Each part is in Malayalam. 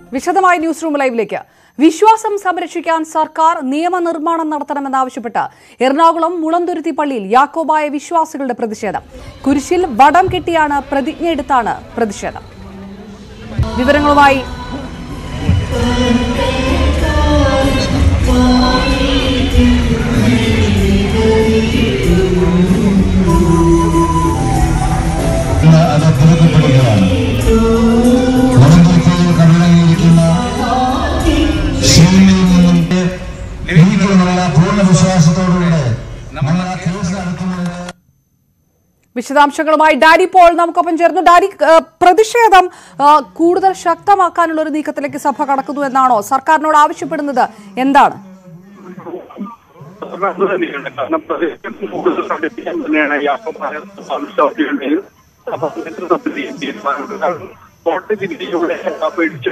വിശദമായ ന്യൂസ് റൂം ലൈവിലേക്ക് വിശ്വാസം സംരക്ഷിക്കാൻ സർക്കാർ നിയമനിർമ്മാണം നടത്തണമെന്നാവശ്യപ്പെട്ട് എറണാകുളം മുളന്തുരുത്തി പള്ളിയിൽ യാക്കോബായ വിശ്വാസികളുടെ പ്രതിഷേധം കുരിശിൽ വടം കെട്ടിയാണ് പ്രതിജ്ഞയെടുത്താണ് പ്രതിഷേധം വിവരങ്ങളുമായി ഇന്ന് അത് പുതുക്കപ്പെടുകയാണ് മുളന്തുരുത്തിയിൽ കടലങ്ങിയിരിക്കുന്ന ശൈലിയിൽ നിന്നും ലഭിക്കുമെന്നുള്ള പൂർണ്ണ വിശ്വാസത്തോടുകൂടെ നമ്മൾ ആ കേസ് നടത്തുന്നത് വിശദാംശങ്ങളുമായി ഡാഡി പോൾ നമുക്കൊപ്പം ചേർന്നു ഡാഡി ഏഹ്, പ്രതിഷേധം ഏഹ്, കൂടുതൽ ശക്തമാക്കാനുള്ള ഒരു നീക്കത്തിലേക്ക് സഭ കടക്കുന്നു എന്നാണോ സർക്കാരിനോട് ആവശ്യപ്പെടുന്നത് എന്താണ് അത് തന്നെയാണ് കാരണം പ്രദേശത്ത് കൂടുതൽ സംഘടിപ്പിക്കാൻ തന്നെയാണ് യാക്കോബായ സംശയത്തിലുണ്ടെങ്കിൽ അപ്പൊ നേതൃത്വത്തിൽ ഈ തീരുമാനം കാരണം കോടതി വിധിയുടെ പേടിച്ച്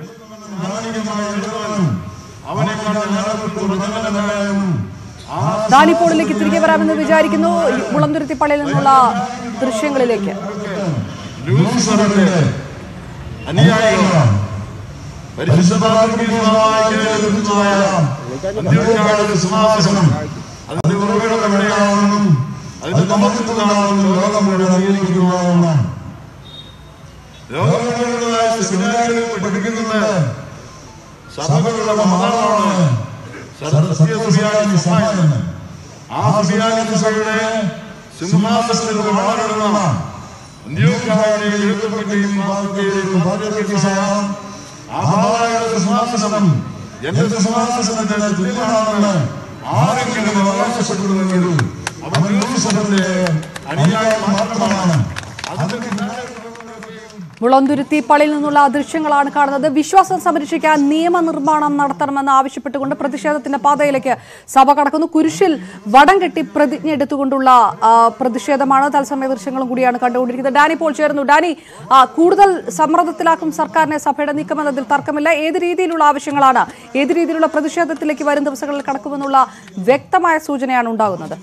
ഡാനി പോളിലേക്ക് തിരികെ വരാമെന്ന് വിചാരിക്കുന്നു മുളന്തുരുത്തി പള്ളിയിൽ നിന്നുള്ള ദൃശ്യങ്ങളിലേക്ക് ലൂസിഫറിന്റെ അനുയായികളാണ് പരിശുദ്ധാത്മീയമായ അന്ത്യകാല സിംഹാസനം അതിന്റെ ഉറവിടം എവിടെയാണെന്നും അതിന്റെ മഹത്വമാണെന്നും ലോകം മുഴുവൻ അംഗീകരിക്കുന്നതാണ് ലോകമുഴുവനായ സെമിനാറുകളിൽ പഠിപ്പിക്കുന്നുണ്ട് സഭകളുടെ മതമാണ് സത്യസുറിയാനി സഭ എന്ന് ആ സുറിയാനി സഭയുടെ സിംഹാസനത്തിൽ വളരണം അന്ത്യോക്കാരുടെ എഴുതപ്പെട്ടയും വാക്കുകയും ഭാഗ്യതയ്ക്കുസാം ആഹാരയുടെ സിംഹാസനം എന്റെ സിംഹാസനത്തിന് തുല്യമാണെന്ന് ആരെങ്കിലും അവകാശപ്പെടുന്നുവെങ്കിൽ അവൻ ലൂസിഫറിന്റെ അനുയായി മാത്രമാണ് അതിന് പിന്നാലെ മുളന്തുരുത്തി പള്ളിയിൽ നിന്നുള്ള ദൃശ്യങ്ങളാണ് കാണുന്നത് വിശ്വാസം സംരക്ഷിക്കാൻ നിയമനിർമ്മാണം നടത്തണമെന്ന് ആവശ്യപ്പെട്ടുകൊണ്ട് പ്രതിഷേധത്തിന്റെ പാതയിലേക്ക് സഭ കടക്കുന്നു കുരിശിൽ വടം കെട്ടി പ്രതിജ്ഞ എടുത്തുകൊണ്ടുള്ള ആ, പ്രതിഷേധമാണ് തത്സമയ ദൃശ്യങ്ങളും കൂടിയാണ് കണ്ടുകൊണ്ടിരിക്കുന്നത് ഡാനി പോൾ ചേർന്നു ഡാനി ആ, കൂടുതൽ സമ്മർദ്ദത്തിലാക്കും സർക്കാരിനെ സഭയുടെ നീക്കമെന്നതിൽ തർക്കമില്ല ഏത് രീതിയിലുള്ള ആവശ്യങ്ങളാണ് ഏത് രീതിയിലുള്ള പ്രതിഷേധത്തിലേക്ക് വരും ദിവസങ്ങളിൽ കടക്കുമെന്നുള്ള വ്യക്തമായ സൂചനയാണ് ഉണ്ടാകുന്നത്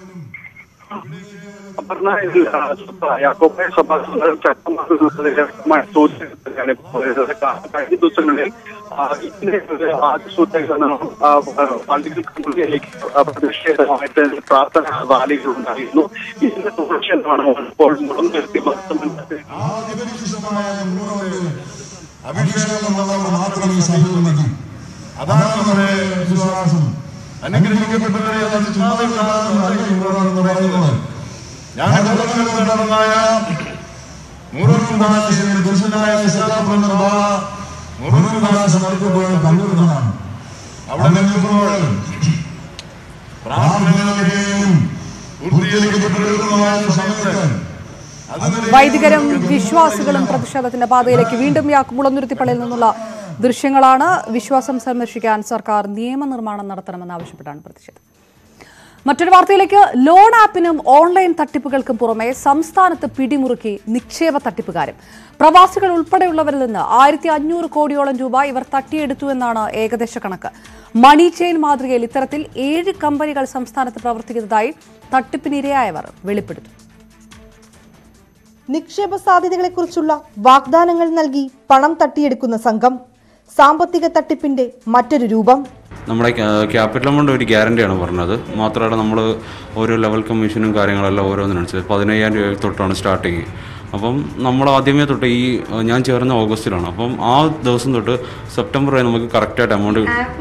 അപർണ ഇതിൽ ആ, സഭ, യാക്കോബായ സഭ ശക്തമാക്കുന്നതിൽ വ്യക്തമായ സൂചന തന്നെയാണ് ഇപ്പോൾ വരുന്നത്. കാരണം കഴിഞ്ഞ ദിവസങ്ങളിൽ ആ, ഇതിന്റെ ഒരു ആദ്യ സൂചന പള്ളികൾക്ക് മുന്നിലേക്ക് ആ, പ്രതിഷേധമായിട്ട് പ്രാർത്ഥന റാലികൾ ഉണ്ടായിരുന്നു ഇതിന്റെ തുടർച്ചയാണ് ഇപ്പോൾ മുളന്തുരുത്തി മഹത്വമില്ലാത്ത ആധിപത്യമായ മൂന്നുപേര് അഭിഷേകമുള്ളവർ മാത്രം ഈ സഭയിൽ മതി അതാണ് നമ്മുടെ വിശ്വാസം അനുഗ്രഹിക്കപ്പെട്ടവരെ അത് ചുമ്മാതെ ഉണ്ടാകുന്ന അറിയുന്നവരാണെന്ന് പറയുന്നത് ഞാൻ കൊല്ലങ്ങളിൽ നടന്നായ മുറുകുദാസിന്റെ ദുർശനായ സദാപ്രമ മുറുകുദാസ് നടക്കുമ്പോൾ കണ്ണൂരിലാണ് അവിടെ നിൽക്കുമ്പോൾ പ്രാർത്ഥനകളെയും പൂർത്തീകരിക്കപ്പെടുന്നതായ സമയത്ത് അതിന് വൈദികരും വിശ്വാസികളും പ്രതിഷേധത്തിന്റെ പാതയിലേക്ക് വീണ്ടും യാ- മുളന്തുരുത്തി പള്ളിയിൽ നിന്നുള്ള ദൃശ്യങ്ങളാണ് വിശ്വാസം സംരക്ഷിക്കാൻ സർക്കാർ നിയമനിർമ്മാണം നടത്തണമെന്ന് ആവശ്യപ്പെട്ടാണ് പ്രതിഷേധം മറ്റൊരു വാർത്തയിലേക്ക് ലോൺ ആപ്പിനും ഓൺലൈൻ തട്ടിപ്പുകൾക്കും പുറമെ സംസ്ഥാനത്ത് പിടിമുറുക്കി നിക്ഷേപ തട്ടിപ്പുകാരും പ്രവാസികൾ ഉൾപ്പെടെയുള്ളവരിൽ നിന്ന് ആയിരത്തി അഞ്ഞൂറ് കോടിയോളം രൂപ ഇവർ തട്ടിയെടുത്തു എന്നാണ് ഏകദേശ കണക്ക് മണി ചെയിൻ മാതൃകയിൽ ഇത്തരത്തിൽ ഏഴ് കമ്പനികൾ സംസ്ഥാനത്ത് പ്രവർത്തിക്കുന്നതായി തട്ടിപ്പിനിരയായവർ വെളിപ്പെടുത്തും നിക്ഷേപ സാധ്യതകളെക്കുറിച്ചുള്ള വാഗ്ദാനങ്ങൾ നൽകി പണം തട്ടിയെടുക്കുന്ന സംഘം സാമ്പത്തിക തട്ടിപ്പിന്റെ മറ്റൊരു രൂപം നമ്മുടെ ക്യാ- ക്യാപിറ്റൽ എമൗണ്ട് ഒരു ഗ്യാരണ്ടിയാണ് പറഞ്ഞത് മാത്രമല്ല നമ്മൾ ഓരോ ലെവൽ കമ്മീഷനും കാര്യങ്ങളെല്ലാം ഓരോന്നിനനുസരിച്ച് പതിനയ്യായിരം രൂപ തൊട്ടാണ് സ്റ്റാർട്ടിങ് അപ്പം നമ്മൾ ആദ്യമേ തൊട്ട് ഈ ഏഹ്, ഞാൻ ചേർന്ന ഓഗസ്റ്റിലാണ് അപ്പം ആ ദിവസം തൊട്ട് സെപ്റ്റംബർ വരെ നമുക്ക് കറക്റ്റായിട്ട് എമൗണ്ട്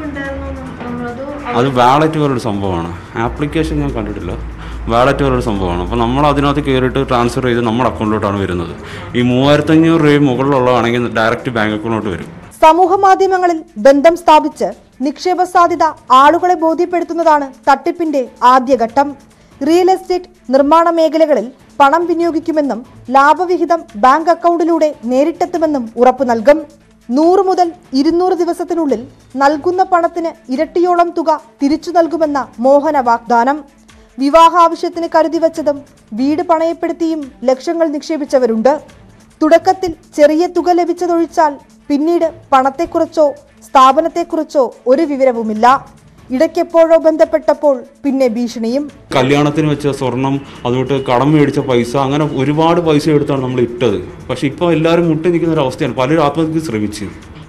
അത് വാലറ്റ് പോലൊരു സംഭവമാണ് ആപ്ലിക്കേഷൻ ഞാൻ കണ്ടിട്ടില്ല വാലറ്റ് പോലൊരു സംഭവമാണ് അപ്പോൾ നമ്മൾ അതിനകത്ത് കയറിയിട്ട് ട്രാൻസ്ഫർ ചെയ്ത് നമ്മുടെ അക്കൗണ്ടിലോട്ടാണ് വരുന്നത് ഈ മൂവായിരത്തഞ്ഞൂറ് രൂപ മുകളിലുള്ളതാണെങ്കിൽ ഡയറക്റ്റ് ബാങ്ക് അക്കൗണ്ടിലോട്ട് വരും സമൂഹ മാധ്യമങ്ങളിൽ ബന്ധം സ്ഥാപിച്ച് നിക്ഷേപ സാധ്യത ആളുകളെ ബോധ്യപ്പെടുത്തുന്നതാണ് തട്ടിപ്പിന്റെ ആദ്യഘട്ടം റിയൽ എസ്റ്റേറ്റ് നിർമ്മാണ മേഖലകളിൽ പണം വിനിയോഗിക്കുമെന്നും ലാഭവിഹിതം ബാങ്ക് അക്കൗണ്ടിലൂടെ നേരിട്ടെത്തുമെന്നും ഉറപ്പു നൽകും നൂറ് മുതൽ ഇരുന്നൂറ് ദിവസത്തിനുള്ളിൽ നൽകുന്ന പണത്തിന് ഇരട്ടിയോളം തുക തിരിച്ചു നൽകുമെന്ന മോഹന വാഗ്ദാനം വിവാഹ ആവശ്യത്തിന് കരുതി വച്ചതും വീട് പണയപ്പെടുത്തിയും ലക്ഷങ്ങൾ നിക്ഷേപിച്ചവരുണ്ട് തുടക്കത്തിൽ ചെറിയ തുക ലഭിച്ചതൊഴിച്ചാൽ പിന്നീട് പണത്തെക്കുറിച്ചോ സ്ഥാപനത്തെക്കുറിച്ചോ ഒരു വിവരവുമില്ല ഇടയ്ക്കെപ്പോഴോ ബന്ധപ്പെട്ടപ്പോൾ പിന്നെ ഭീഷണിയും കല്യാണത്തിന് വെച്ച സ്വർണം അതുകൊണ്ട് കടം മേടിച്ച പൈസ അങ്ങനെ ഒരുപാട് പൈസ എടുത്താണ് നമ്മൾ ഇട്ടത് പക്ഷെ ഇപ്പോൾ എല്ലാവരും മുട്ടി നിൽക്കുന്ന ഒരു അവസ്ഥയാണ് പലരും ആത്മഹത്യക്ക് ശ്രമിച്ചു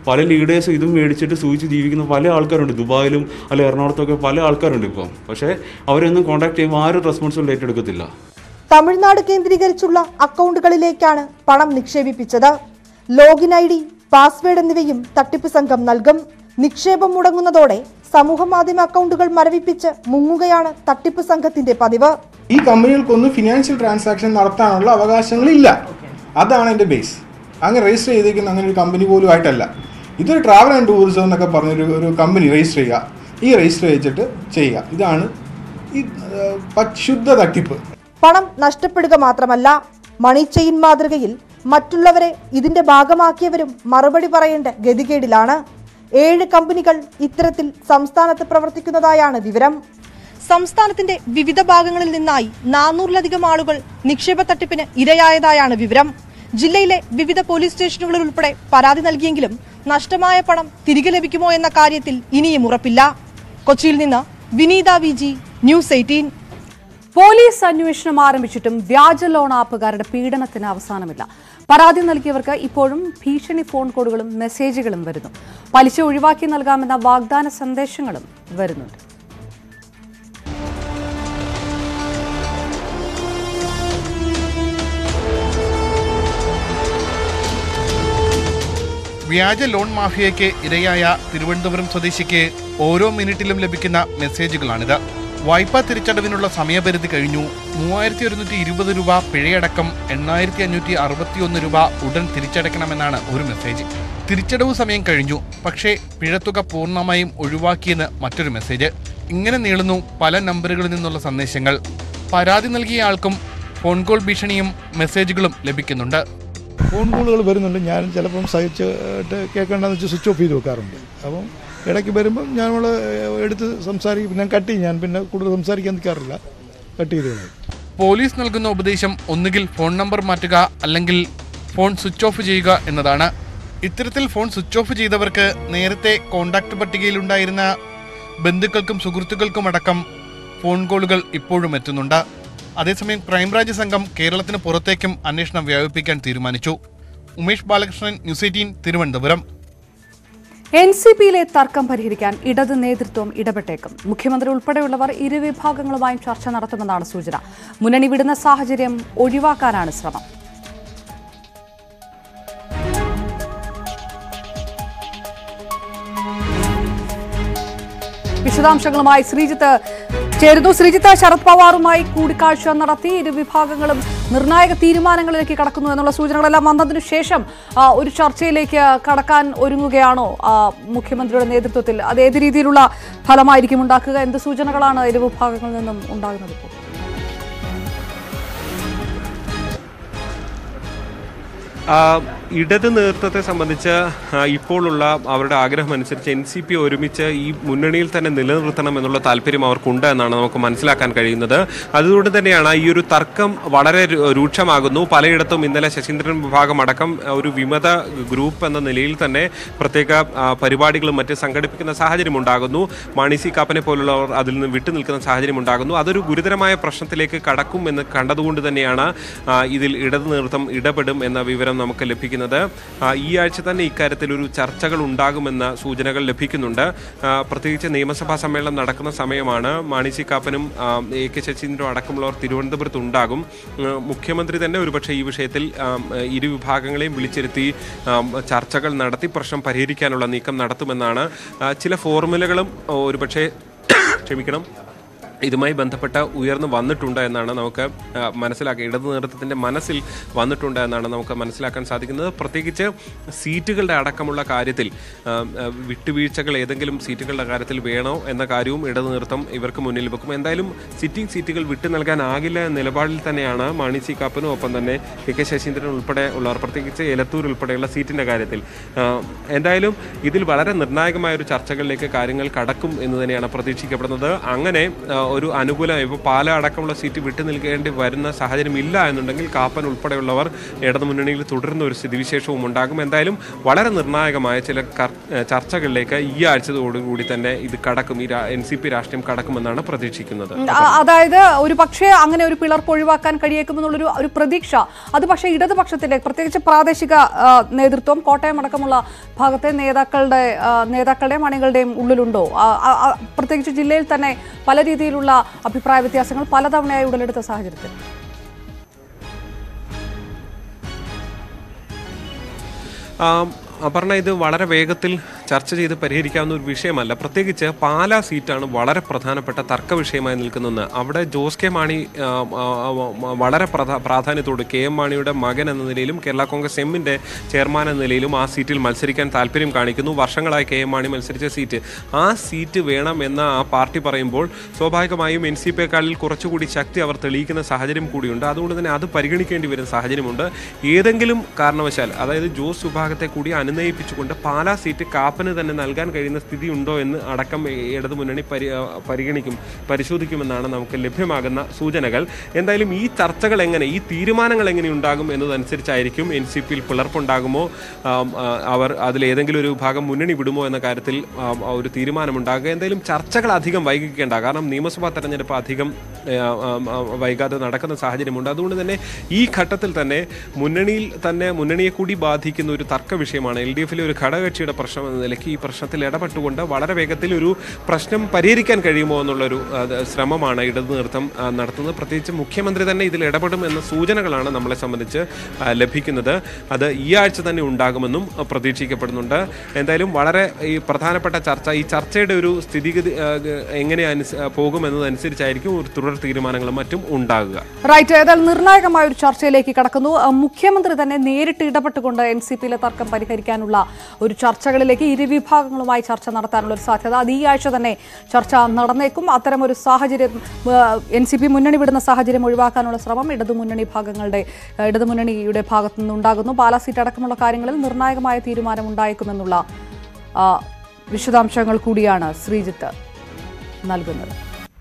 പല ലീഡേഴ്സും ഇതും മേടിച്ചിട്ട് സൂചിച്ച് ജീവിക്കുന്ന പല ആൾക്കാരുണ്ട് ദുബായിലും അല്ല എറണാകുളത്തൊക്കെ പല ആൾക്കാരുണ്ട് ഇപ്പം പക്ഷേ അവരൊന്നും കോൺടാക്ട് ചെയ്യുമ്പോൾ ആരും റെസ്പോൺസിബിൾ ഏറ്റെടുക്കത്തില്ല തമിഴ്നാട് കേന്ദ്രീകരിച്ചുള്ള അക്കൗണ്ടുകളിലേക്കാണ് പണം നിക്ഷേപിപ്പിച്ചത് ലോഗിൻ ഐ ഡി പാസ്വേഡ് എന്നിവയും തട്ടിപ്പ് സംഘം നൽകും നിക്ഷേപം മുടങ്ങുന്നതോടെ സമൂഹമാധ്യമ അക്കൗണ്ടുകൾ മരവിപ്പിച്ച് മുങ്ങുകയാണ് തട്ടിപ്പ് സംഘത്തിന്റെ പതിവ് ഈ കമ്പനികൾക്കൊന്നും ഫിനാൻഷ്യൽ ട്രാൻസാക്ഷൻ നടത്താനുള്ള അവകാശങ്ങളില്ല അതാണ് എൻ്റെ ബേസ് അങ്ങനെ രജിസ്റ്റർ ചെയ്തിരിക്കുന്ന അങ്ങനെ ഒരു കമ്പനി പോലും ആയിട്ടല്ല ഇതൊരു ട്രാവൽ ആൻഡ് ടൂറിസം എന്നൊക്കെ പറഞ്ഞൊരു ഒരു കമ്പനി രജിസ്റ്റർ ചെയ്യുക ഈ രജിസ്റ്റർ വെച്ചിട്ട് ചെയ്യുക ഇതാണ് ഈ ഏഹ്, പ- ശുദ്ധ തട്ടിപ്പ് പണം നഷ്ടപ്പെടുക മാത്രമല്ല മണി ചെയിൻ മാതൃകയിൽ മറ്റുള്ളവരെ ഇതിന്റെ ഭാഗമാക്കിയവരും മറുപടി പറയേണ്ട ഗതികേടിലാണ് ഏഴ് കമ്പനികൾ ഇത്തരത്തിൽ സംസ്ഥാനത്ത് പ്രവർത്തിക്കുന്നതായാണ് വിവരം സംസ്ഥാനത്തിന്റെ വിവിധ ഭാഗങ്ങളിൽ നിന്നായി നാനൂറിലധികം ആളുകൾ നിക്ഷേപ തട്ടിപ്പിന് ഇരയായതായാണ് വിവരം ജില്ലയിലെ വിവിധ പോലീസ് സ്റ്റേഷനുകളിൽ ഉൾപ്പെടെ പരാതി നൽകിയെങ്കിലും നഷ്ടമായ പണം തിരികെ ലഭിക്കുമോ എന്ന കാര്യത്തിൽ ഇനിയും ഉറപ്പില്ല കൊച്ചിയിൽ നിന്ന് Vineetha V G news eighteen police അന്വേഷണം ആരംഭിച്ചിട്ടും വ്യാജ ലോൺ ആപ്പുകാരുടെ പീഡനത്തിന് അവസാനമില്ല പരാതി നൽകിയവർക്ക് ഇപ്പോഴും ഭീഷണി ഫോൺ കോളുകളും മെസ്സേജുകളും വരുന്നു പലിശ ഒഴിവാക്കി നൽകാമെന്ന വാഗ്ദാന സന്ദേശങ്ങളും വരുന്നുണ്ട് വ്യാജ ലോൺ മാഫിയയ്ക്ക് ഇരയായ തിരുവനന്തപുരം സ്വദേശിക്ക് ഓരോ മിനിറ്റിലും ലഭിക്കുന്ന മെസ്സേജുകളാണിത് വായ്പാ തിരിച്ചടവിനുള്ള സമയപരിധി കഴിഞ്ഞു മൂവായിരത്തി ഒരുന്നൂറ്റി ഇരുപത് രൂപ പിഴയടക്കം എണ്ണായിരത്തി അഞ്ഞൂറ്റി അറുപത്തിയൊന്ന് രൂപ ഉടൻ തിരിച്ചടയ്ക്കണമെന്നാണ് ഒരു മെസ്സേജ് തിരിച്ചടവ് സമയം കഴിഞ്ഞു പക്ഷേ പിഴത്തുക പൂർണ്ണമായും ഒഴിവാക്കിയെന്ന് മറ്റൊരു മെസ്സേജ് ഇങ്ങനെ നീളുന്നു പല നമ്പറുകളിൽ നിന്നുള്ള സന്ദേശങ്ങൾ പരാതി നൽകിയ ആൾക്കും ഫോൺ കോൾ ഭീഷണിയും മെസ്സേജുകളും ലഭിക്കുന്നുണ്ട് ഫോൺ കോളുകൾ വരുന്നുണ്ട് ഞാൻ ചിലപ്പം സഹിച്ചിട്ട് കേൾക്കേണ്ടതെന്ന് വെച്ച് സ്വിച്ച് ഓഫ് ചെയ്ത് വെക്കാറുണ്ട് അപ്പം ഇടയ്ക്ക് വരുമ്പം ഞങ്ങൾ എടുത്ത് സംസാരിക്കും പിന്നെ കട്ട് ചെയ്യും ഞാൻ പിന്നെ കൂടുതൽ സംസാരിക്കാൻ നിൽക്കാറില്ല കട്ട് ചെയ്ത് കളയും പോലീസ് നൽകുന്ന ഉപദേശം ഒന്നുകിൽ ഫോൺ നമ്പർ മാറ്റുക അല്ലെങ്കിൽ ഫോൺ സ്വിച്ച് ഓഫ് ചെയ്യുക എന്നതാണ് ഇത്തരത്തിൽ ഫോൺ സ്വിച്ച് ഓഫ് ചെയ്തവർക്ക് നേരത്തെ കോണ്ടാക്ട് പട്ടികയിലുണ്ടായിരുന്ന ബന്ധുക്കൾക്കും സുഹൃത്തുക്കൾക്കും അടക്കം ഫോൺ കോളുകൾ ഇപ്പോഴും എത്തുന്നുണ്ട് അതേസമയം ക്രൈംബ്രാഞ്ച് സംഘം കേരളത്തിന് പുറത്തേക്കും അന്വേഷണം വ്യാപിപ്പിക്കാൻ തീരുമാനിച്ചു Umesh Balakrishnan news eighteen Thiruvananthapuram N C പിയിലെ തർക്കം പരിഹരിക്കാൻ ഇടത് നേതൃത്വം ഇടപെട്ടേക്കും മുഖ്യമന്ത്രി ഉൾപ്പെടെയുള്ളവർ ഇരുവിഭാഗങ്ങളുമായും ചർച്ച നടത്തുമെന്നാണ് സൂചന മുന്നണി വിടുന്ന സാഹചര്യം ഒഴിവാക്കാനാണ് ശ്രമം വിശദാംശങ്ങളുമായി ശ്രീജിത്ത് ചേരുന്നു ശ്രീജിത്ത് ശരത് പവാറുമായി കൂടിക്കാഴ്ച നടത്തി ഇരു വിഭാഗങ്ങളും നിർണായക തീരുമാനങ്ങളിലേക്ക് കടക്കുന്നു എന്നുള്ള സൂചനകളെല്ലാം വന്നതിനു ശേഷം ആ, ഒരു ചർച്ചയിലേക്ക് കടക്കാൻ ഒരുങ്ങുകയാണോ ആ, മുഖ്യമന്ത്രിയുടെ നേതൃത്വത്തിൽ അത് ഏത് രീതിയിലുള്ള ഫലമായിരിക്കും ഉണ്ടാക്കുക എന്ത് സൂചനകളാണ് ഇരു വിഭാഗങ്ങളിൽ നിന്നും ഉണ്ടാകുന്നത് ഇപ്പോൾ ആ, ഇടത് നേതൃത്വത്തെ സംബന്ധിച്ച് ആ, ഇപ്പോഴുള്ള അവരുടെ ആഗ്രഹം അനുസരിച്ച് എൻ സി പി ഒരുമിച്ച് ഈ മുന്നണിയിൽ തന്നെ നിലനിർത്തണം എന്നുള്ള താല്പര്യം അവർക്കുണ്ട് എന്നാണ് നമുക്ക് മനസ്സിലാക്കാൻ കഴിയുന്നത് അതുകൊണ്ട് തന്നെയാണ് ഈ ഒരു തർക്കം വളരെ രു- രൂക്ഷമാകുന്നു പലയിടത്തും ഇന്നലെ ശശീന്ദ്രൻ വിഭാഗം അടക്കം ഒരു വിമത ഗ്രൂപ്പ് എന്ന നിലയിൽ തന്നെ പ്രത്യേക ആ, പരിപാടികളും മറ്റ് സംഘടിപ്പിക്കുന്ന സാഹചര്യം ഉണ്ടാകുന്നു മാണി സി കാപ്പനെ പോലുള്ളവർ അതിൽ നിന്ന് വിട്ടു നിൽക്കുന്ന സാഹചര്യം ഉണ്ടാകുന്നു അതൊരു ഗുരുതരമായ പ്രശ്നത്തിലേക്ക് കടക്കും എന്ന് കണ്ടതുകൊണ്ട് തന്നെയാണ് ആ, ഇതിൽ ഇടത് നേതൃത്വം ഇടപെടും എന്ന വിവരം നമുക്ക് ലഭിക്കുന്നത് ആ, ഈ ആഴ്ച തന്നെ ഇക്കാര്യത്തിൽ ഒരു ചർച്ചകൾ ഉണ്ടാകുമെന്ന സൂചനകൾ ലഭിക്കുന്നുണ്ട് ആ, പ്രത്യേകിച്ച് നിയമസഭാ സമ്മേളനം നടക്കുന്ന സമയമാണ് മാണി സി കാപ്പനും ആ, എ കെ ശശീന്ദ്രനും അടക്കമുള്ളവർ തിരുവനന്തപുരത്ത് ഉണ്ടാകും ആ, മുഖ്യമന്ത്രി തന്നെ ഒരുപക്ഷെ ഈ വിഷയത്തിൽ ആ, ഇരു വിഭാഗങ്ങളെയും വിളിച്ചിരുത്തി ആ, ചർച്ചകൾ നടത്തി പ്രശ്നം പരിഹരിക്കാനുള്ള നീക്കം നടത്തുമെന്നാണ് ആ, ചില ഫോർമുലകളും ആ, ഒരുപക്ഷെ ക്ഷമിക്കണം ഇതുമായി ബന്ധപ്പെട്ട ഉയർന്നു വന്നിട്ടുണ്ട് എന്നാണ് നമുക്ക് ആ, മനസ്സിലാക്കുക ഇടതു നേതൃത്വത്തിൻ്റെ മനസ്സിൽ വന്നിട്ടുണ്ട് എന്നാണ് നമുക്ക് മനസ്സിലാക്കാൻ സാധിക്കുന്നത് പ്രത്യേകിച്ച് സീറ്റുകളുടെ അടക്കമുള്ള കാര്യത്തിൽ ആ, ആ, വിട്ടുവീഴ്ചകൾ ഏതെങ്കിലും സീറ്റുകളുടെ കാര്യത്തിൽ വേണോ എന്ന കാര്യവും ഇടതു നേതൃത്വം ഇവർക്ക് മുന്നിൽ വെക്കും എന്തായാലും സിറ്റിംഗ് സീറ്റുകൾ വിട്ടു നൽകാനാകില്ല എന്ന നിലപാടിൽ തന്നെയാണ് മാണി സി കാപ്പനും ഒപ്പം തന്നെ എ കെ ശശീന്ദ്രൻ ഉൾപ്പെടെ ഉള്ളവർ പ്രത്യേകിച്ച് എലത്തൂർ ഉൾപ്പെടെയുള്ള സീറ്റിൻ്റെ കാര്യത്തിൽ ആ, എന്തായാലും ഇതിൽ വളരെ നിർണായകമായ ഒരു ചർച്ചകളിലേക്ക് കാര്യങ്ങൾ കടക്കും എന്ന് തന്നെയാണ് പ്രതീക്ഷിക്കപ്പെടുന്നത് അങ്ങനെ ആ, ഒരു അനുകൂലം ഇപ്പോൾ പാല അടക്കമുള്ള സീറ്റ് വിട്ടു നിൽക്കേണ്ടി വരുന്ന സാഹചര്യം ഇല്ല എന്നുണ്ടെങ്കിൽ കാപ്പൻ ഉൾപ്പെടെയുള്ളവർ ഇടതു മുന്നണിയിൽ തുടരുന്ന ഒരു സ്ഥിതിവിശേഷവും ഉണ്ടാകും എന്തായാലും വളരെ നിർണായകമായ ചില കർ- ഏഹ് ചർച്ചകളിലേക്ക് ഈ ആഴ്ചയോടുകൂടി തന്നെ ഇത് കടക്കും ഈ എൻ സി പി രാഷ്ട്രീയം കടക്കുമെന്നാണ് പ്രതീക്ഷിക്കുന്നത് ആ, അതായത് ഒരു പക്ഷേ അങ്ങനെ ഒരു പിളർപ്പ് ഒഴിവാക്കാൻ കഴിയേക്കുമെന്നുള്ളൊരു ഒരു പ്രതീക്ഷ അത് പക്ഷേ ഇടതുപക്ഷത്തിന്റെ പ്രത്യേകിച്ച് പ്രാദേശിക ആ, നേതൃത്വം കോട്ടയം അടക്കമുള്ള ഭാഗത്തെ നേതാക്കളുടെ ആ, നേതാക്കളുടെയും അണികളുടെയും ഉള്ളിലുണ്ടോ ആ, ആ, ആ, പ്രത്യേകിച്ച് ജില്ലയിൽ തന്നെ പല രീതിയിലുള്ള അഭിപ്രായ വ്യത്യാസങ്ങൾ പലതവണയായി ഉടലെടുത്ത സാഹചര്യത്തിൽ ആം, അപർണ ഇത് വളരെ വേഗത്തിൽ ചർച്ച ചെയ്ത് പരിഹരിക്കാവുന്ന ഒരു വിഷയമല്ല പ്രത്യേകിച്ച് പാലാ സീറ്റാണ് വളരെ പ്രധാനപ്പെട്ട തർക്ക വിഷയമായി നിൽക്കുന്നത് അവിടെ ജോസ് കെ മാണി ആ, ആ, ആ, വളരെ പ്രധാ പ്രാധാന്യത്തോട് കെ എം മാണിയുടെ മകൻ എന്ന നിലയിലും കേരള കോൺഗ്രസ് എമ്മിൻ്റെ ചെയർമാൻ എന്ന നിലയിലും ആ സീറ്റിൽ മത്സരിക്കാൻ താല്പര്യം കാണിക്കുന്നു വർഷങ്ങളായി കെ എം മാണി മത്സരിച്ച സീറ്റ് ആ സീറ്റ് വേണം എന്ന ആ പാർട്ടി പറയുമ്പോൾ സ്വാഭാവികമായും എൻ സി പിയെക്കാളിൽ കുറച്ചുകൂടി ശക്തി അവർ തെളിയിക്കുന്ന സാഹചര്യം കൂടിയുണ്ട് അതുകൊണ്ട് തന്നെ അത് പരിഗണിക്കേണ്ടി വരുന്ന സാഹചര്യമുണ്ട് ഏതെങ്കിലും കാരണവശാൽ അതായത് ജോസ് വിഭാഗത്തെ കൂടി അനുനയിപ്പിച്ചുകൊണ്ട് പാലാ സീറ്റ് കാപ്പന് തന്നെ നൽകാൻ കഴിയുന്ന സ്ഥിതി ഉണ്ടോ എന്ന് അടക്കം ഇടതു മുന്നണി പരി ആ, പരിഗണിക്കും പരിശോധിക്കുമെന്നാണ് നമുക്ക് ലഭ്യമാകുന്ന സൂചനകൾ എന്തായാലും ഈ ചർച്ചകൾ എങ്ങനെ ഈ തീരുമാനങ്ങൾ എങ്ങനെ ഉണ്ടാകും എന്നതനുസരിച്ചായിരിക്കും എൻ സി പിയിൽ പിളർപ്പുണ്ടാകുമോ ആം, ആ, അവർ അതിൽ ഏതെങ്കിലും ഒരു വിഭാഗം മുന്നണി വിടുമോ എന്ന കാര്യത്തിൽ ആം, ആ, ഒരു തീരുമാനമുണ്ടാകുക എന്തായാലും ചർച്ചകൾ അധികം വൈകിക്കേണ്ട കാരണം നിയമസഭാ തെരഞ്ഞെടുപ്പ് അധികം ഏ, ആ, ആ, വൈകാതെ നടക്കുന്ന സാഹചര്യമുണ്ട് അതുകൊണ്ട് തന്നെ ഈ ഘട്ടത്തിൽ തന്നെ മുന്നണിയിൽ തന്നെ മുന്നണിയെ കൂടി ബാധിക്കുന്ന ഒരു തർക്ക വിഷയമാണ് എൽ ഡി എഫിലെ ഒരു ഘടകകക്ഷിയുടെ പ്രശ്നം എന്ന നിലയ്ക്ക് ഈ പ്രശ്നത്തിൽ ഇടപെട്ടുകൊണ്ട് വളരെ വേഗത്തിൽ ഒരു പ്രശ്നം പരിഹരിക്കാൻ കഴിയുമോ എന്നുള്ളൊരു അത് ശ്രമമാണ് ഇടതു നൃത്തം ആ, നടത്തുന്നത് പ്രത്യേകിച്ച് മുഖ്യമന്ത്രി തന്നെ ഇതിൽ ഇടപെടും എന്ന സൂചനകളാണ് നമ്മളെ സംബന്ധിച്ച് ആ, ലഭിക്കുന്നത് അത് ഈ ആഴ്ച തന്നെ ഉണ്ടാകുമെന്നും ആ, പ്രതീക്ഷിക്കപ്പെടുന്നുണ്ട് എന്തായാലും വളരെ ഈ പ്രധാനപ്പെട്ട ചർച്ച ഈ ചർച്ചയുടെ ഒരു സ്ഥിതിഗതി ആ, എങ്ങനെ അനുസ- ആ, പോകുമെന്നതനുസരിച്ചായിരിക്കും ഒരു തുടർ തീരുമാനങ്ങളും മറ്റും ഉണ്ടാകുക റൈറ്റ് ഏതായാലും നിർണായകമായ ഒരു ചർച്ചയിലേക്ക് കടക്കുന്നു ആ, മുഖ്യമന്ത്രി തന്നെ നേരിട്ട് ഇടപെട്ടുകൊണ്ട് എൻ സി പിയിലെ തർക്കം പരിഹരിക്കാനുള്ള ഒരു ചർച്ചകളിലേക്ക് ഇരു വിഭാഗങ്ങളുമായി ചർച്ച നടത്താനുള്ള ഒരു സാധ്യത അത് ഈ ആഴ്ച തന്നെ ചർച്ച നടന്നേക്കും അത്തരമൊരു സാഹചര്യം എൻ സി പി മുന്നണി വിടുന്ന സാഹചര്യം ഒഴിവാക്കാനുള്ള ശ്രമം ഇടതുമുന്നണി ഭാഗങ്ങളുടെ ആ, ഇടതുമുന്നണിയുടെ ഭാഗത്തു നിന്നുണ്ടാകുന്നു പാലാ സീറ്റ് അടക്കമുള്ള കാര്യങ്ങളിൽ നിർണായകമായ തീരുമാനം ഉണ്ടായേക്കുമെന്നുള്ള ആ, വിശദാംശങ്ങൾ കൂടിയാണ് ശ്രീജിത്ത് നൽകുന്നത്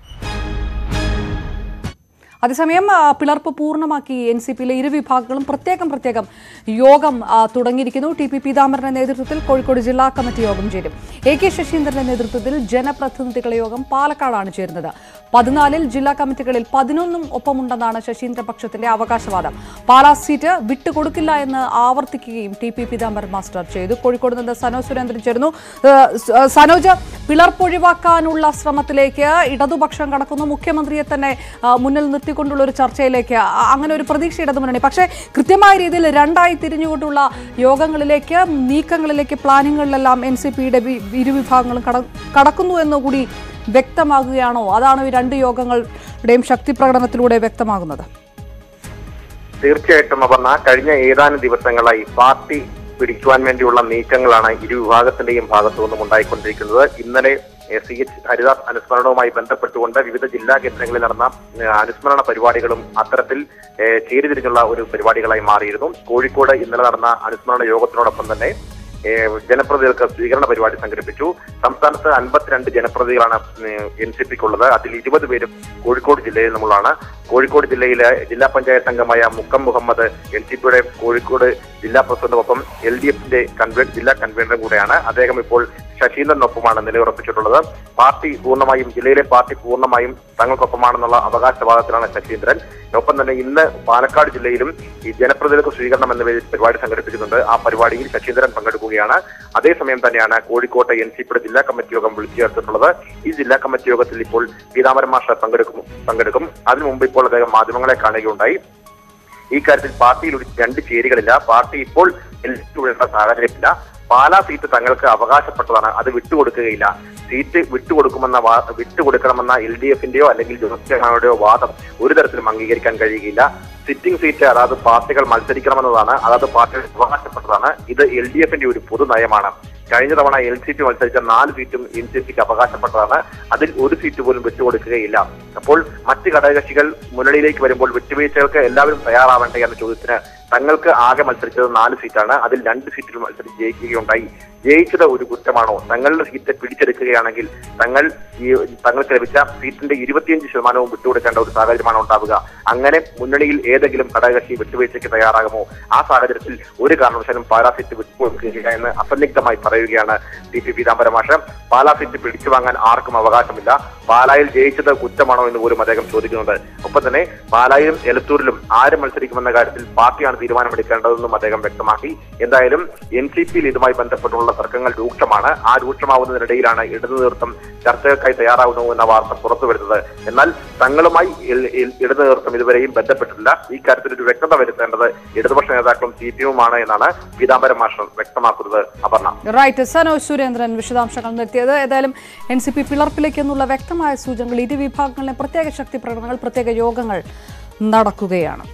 അതേസമയം ആ, പിളർപ്പ് പൂർണ്ണമാക്കി എൻ സി പിയിലെ ഇരു വിഭാഗങ്ങളും പ്രത്യേകം പ്രത്യേകം യോഗം ആ, തുടങ്ങിയിരിക്കുന്നു ടി പി പീതാംബരന്റെ നേതൃത്വത്തിൽ കോഴിക്കോട് ജില്ലാ കമ്മിറ്റി യോഗം ചേരും എ കെ ശശീന്ദ്രന്റെ നേതൃത്വത്തിൽ ജനപ്രതിനിധികളുടെ യോഗം പാലക്കാടാണ് ചേരുന്നത് പതിനാലിൽ ജില്ലാ കമ്മിറ്റികളിൽ പതിനൊന്നും ഒപ്പമുണ്ടെന്നാണ് ശശീന്ദ്രപക്ഷത്തിന്റെ അവകാശവാദം പാലാ സീറ്റ് വിട്ടുകൊടുക്കില്ല എന്ന് ആവർത്തിക്കുകയും ടി പി പീതാംബരൻ മാസ്റ്റർ ചെയ്തു കോഴിക്കോട് നിന്ന് സനോജ് സുരേന്ദ്രൻ ചേർന്നു ഏഹ്, സ- ഏഹ്, സനോജ് പിളർപ്പൊഴിവാക്കാനുള്ള ശ്രമത്തിലേക്ക് ഇടതുപക്ഷം കടക്കുന്നു മുഖ്യമന്ത്രിയെ തന്നെ ആ, മുന്നിൽ നിർത്തിക്കൊണ്ടുള്ള ഒരു ചർച്ചയിലേക്ക് ആ, അങ്ങനെ ഒരു പ്രതീക്ഷ ഇടതുമുന്നണി പക്ഷേ കൃത്യമായ രീതിയിൽ രണ്ടായി തിരിഞ്ഞുകൊണ്ടുള്ള യോഗങ്ങളിലേക്ക് നീക്കങ്ങളിലേക്ക് പ്ലാനിങ്ങളിലെല്ലാം എൻ സി പിയുടെ ഇരുവിഭാഗങ്ങളും കട കടക്കുന്നു എന്നുകൂടി വ്യക്തമാകുകയാണോ അതാണ് ഈ രണ്ട് യോഗങ്ങളുടെയും ശക്തി പ്രകടനത്തിലൂടെ വ്യക്തമാകുന്നത് തീർച്ചയായിട്ടും അപർണ കഴിഞ്ഞ ഏതാനും ദിവസങ്ങളായി പാർട്ടി പിടിക്കുവാൻ വേണ്ടിയുള്ള നീക്കങ്ങളാണ് ഇരു വിഭാഗത്തിന്റെയും ഭാഗത്തു നിന്നും ഉണ്ടായിക്കൊണ്ടിരിക്കുന്നത് ഇന്നലെ എ, സി എച്ച് ഹരിദാസ് അനുസ്മരണവുമായി ബന്ധപ്പെട്ടുകൊണ്ട് വിവിധ ജില്ലാ കേന്ദ്രങ്ങളിൽ നടന്ന ഏ, അനുസ്മരണ പരിപാടികളും അത്തരത്തിൽ ഏ, ചേരിതിരിഞ്ഞുള്ള ഒരു പരിപാടികളായി മാറിയിരുന്നു കോഴിക്കോട് ഇന്നലെ നടന്ന അനുസ്മരണ യോഗത്തിനോടൊപ്പം തന്നെ ഏ, ജനപ്രതിനിധികൾക്ക് സ്വീകരണ പരിപാടി സംഘടിപ്പിച്ചു സംസ്ഥാനത്ത് അൻപത്തിരണ്ട് ജനപ്രതിനിധികളാണ് എൻ സി പിക്കുള്ളത് അതിൽ ഇരുപത് പേരും കോഴിക്കോട് ജില്ലയിൽ നിന്നുള്ളതാണ് കോഴിക്കോട് ജില്ലയിലെ ജില്ലാ പഞ്ചായത്ത് അംഗമായ മുക്കം മുഹമ്മദ് എൻ സി പിയുടെ കോഴിക്കോട് ജില്ലാ പ്രസിഡന്റൊപ്പം എൽ ഡി എഫിന്റെ കൺവീൻ ജില്ലാ കൺവീനറും കൂടെയാണ് അദ്ദേഹം ഇപ്പോൾ ശശീന്ദ്രനൊപ്പമാണ് നിലയുറപ്പിച്ചിട്ടുള്ളത് പാർട്ടി പൂർണ്ണമായും ജില്ലയിലെ പാർട്ടി പൂർണ്ണമായും തങ്ങൾക്കൊപ്പമാണെന്നുള്ള അവകാശവാദത്തിലാണ് ശശീന്ദ്രൻ ഒപ്പം തന്നെ ഇന്ന് പാലക്കാട് ജില്ലയിലും ഈ ജനപ്രതിനിധികൾക്ക് സ്വീകരണം എന്ന പേരിൽ പരിപാടി സംഘടിപ്പിക്കുന്നുണ്ട് ആ പരിപാടിയിൽ ശശീന്ദ്രൻ പങ്കെടുക്കുകയാണ് അതേസമയം തന്നെയാണ് കോഴിക്കോട്ടെ എൻ സി പിയുടെ ജില്ലാ കമ്മിറ്റി യോഗം വിളിച്ചു ചേർത്തിട്ടുള്ളത് ഈ ജില്ലാ കമ്മിറ്റി യോഗത്തിൽ ഇപ്പോൾ പീതാമരൻ മാഷ പങ്കെടുക്കും പങ്കെടുക്കും അതിനു മുമ്പ് ഇപ്പോൾ അദ്ദേഹം മാധ്യമങ്ങളെ കാണുകയുണ്ടായി ഈ കാര്യത്തിൽ പാർട്ടിയിൽ ഒരു രണ്ട് ചേരികളില്ല പാർട്ടി ഇപ്പോൾ വിടേണ്ട സാഹചര്യമില്ല പാലാ സീറ്റ് തങ്ങൾക്ക് അവകാശപ്പെട്ടതാണ് അത് വിട്ടുകൊടുക്കുകയില്ല സീറ്റ് വിട്ടുകൊടുക്കുമെന്ന വാ- വിട്ടുകൊടുക്കണമെന്ന എൽ ഡി എഫിന്റെയോ അല്ലെങ്കിൽ ജോസഫിന്റെയോ വാദം ഒരു തരത്തിലും അംഗീകരിക്കാൻ കഴിയുകയില്ല സിറ്റിംഗ് സീറ്റ് അതായത് പാർട്ടികൾ മത്സരിക്കണമെന്നതാണ് അതായത് പാർട്ടികൾ അവകാശപ്പെട്ടതാണ് ഇത് എൽ ഡി എഫിന്റെ ഒരു പൊതു നയമാണ് കഴിഞ്ഞ തവണ എൽ സി പി മത്സരിച്ച നാല് സീറ്റും എൻ സി പിക്ക് അവകാശപ്പെട്ടതാണ് അതിൽ ഒരു സീറ്റ് പോലും വിട്ടുകൊടുക്കുകയില്ല അപ്പോൾ മറ്റ് ഘടകകക്ഷികൾ മുന്നണിയിലേക്ക് വരുമ്പോൾ വിട്ടുവീഴ്ചകൾക്ക് എല്ലാവരും തയ്യാറാവേണ്ടേ എന്ന ചോദ്യത്തിന് തങ്ങൾക്ക് ആകെ മത്സരിച്ചത് നാല് സീറ്റാണ് അതിൽ രണ്ട് സീറ്റിൽ മത്സരിച്ച് ജയിക്കുകയുണ്ടായി ജയിച്ചത് ഒരു കുറ്റമാണോ തങ്ങളുടെ സീറ്റ് പിടിച്ചെടുക്കുകയാണെങ്കിൽ തങ്ങൾ ഈ തങ്ങൾക്ക് ലഭിച്ച സീറ്റിന്റെ ഇരുപത്തിയഞ്ച് ശതമാനവും വിട്ടുകൊടുക്കേണ്ട ഒരു സാഹചര്യമാണ് ഉണ്ടാവുക അങ്ങനെ മുന്നണിയിൽ ഏതെങ്കിലും ഘടകകക്ഷി വിട്ടുവീഴ്ചയ്ക്ക് തയ്യാറാകുമോ ആ സാഹചര്യത്തിൽ ഒരു കാരണവശാലും പാലാ സീറ്റ് വിട്ടുകൊടുക്കുകയില്ല എന്ന് അസന്നിഗ്ധമായി പറയുകയാണ് ടി പി പീതാംബരം മാഷ് പാലാ സീറ്റ് പിടിച്ചു വാങ്ങാൻ ആർക്കും അവകാശമില്ല പാലായിൽ ജയിച്ചത് കുറ്റമാണോ എന്ന് പോലും അദ്ദേഹം ചോദിക്കുന്നുണ്ട് ഒപ്പം തന്നെ പാലായിലും എലത്തൂരിലും ആര് മത്സരിക്കുമെന്ന കാര്യത്തിൽ പാർട്ടിയാണ് തീരുമാനമെടുക്കേണ്ടതെന്നും അദ്ദേഹം വ്യക്തമാക്കി എന്തായാലും എൻ സി പിയിൽ ഇതുമായി ബന്ധപ്പെട്ടുള്ള തർക്കങ്ങൾ രൂക്ഷമാണ് ആ രൂക്ഷമാവുന്നതിനിടയിലാണ് ഇടതു നേതൃത്വം ചർച്ചകൾക്കായി തയ്യാറാവുന്നു എന്ന വാർത്ത പുറത്തു വരുന്നത് എന്നാൽ തങ്ങളുമായി എൽ- എൽ- ഇടതു നേതൃത്വം ഇതുവരെയും ബന്ധപ്പെട്ടിട്ടില്ല ഈ കാര്യത്തിൽ ഒരു വ്യക്തത വരുത്തേണ്ടത് ഇടതുപക്ഷ നേതാക്കളും സി പി എമ്മുമാണ് എന്നാണ് പീതാംബരം മാസ്റ്റർ വ്യക്തമാക്കുന്നത് അപർണ റൈറ്റ് സനോജ് സുരേന്ദ്രൻ വിശദാംശങ്ങൾ നിർത്തിയത് ഏതായാലും എൻ സി പി പിളർപ്പിലേക്ക് എന്നുള്ള വ്യക്തമായ സൂചനകൾ ഇരു വിഭാഗങ്ങളിലെ പ്രത്യേക ശക്തി പ്രകടനങ്ങൾ പ്രത്യേക യോഗങ്ങൾ നടക്കുകയാണ്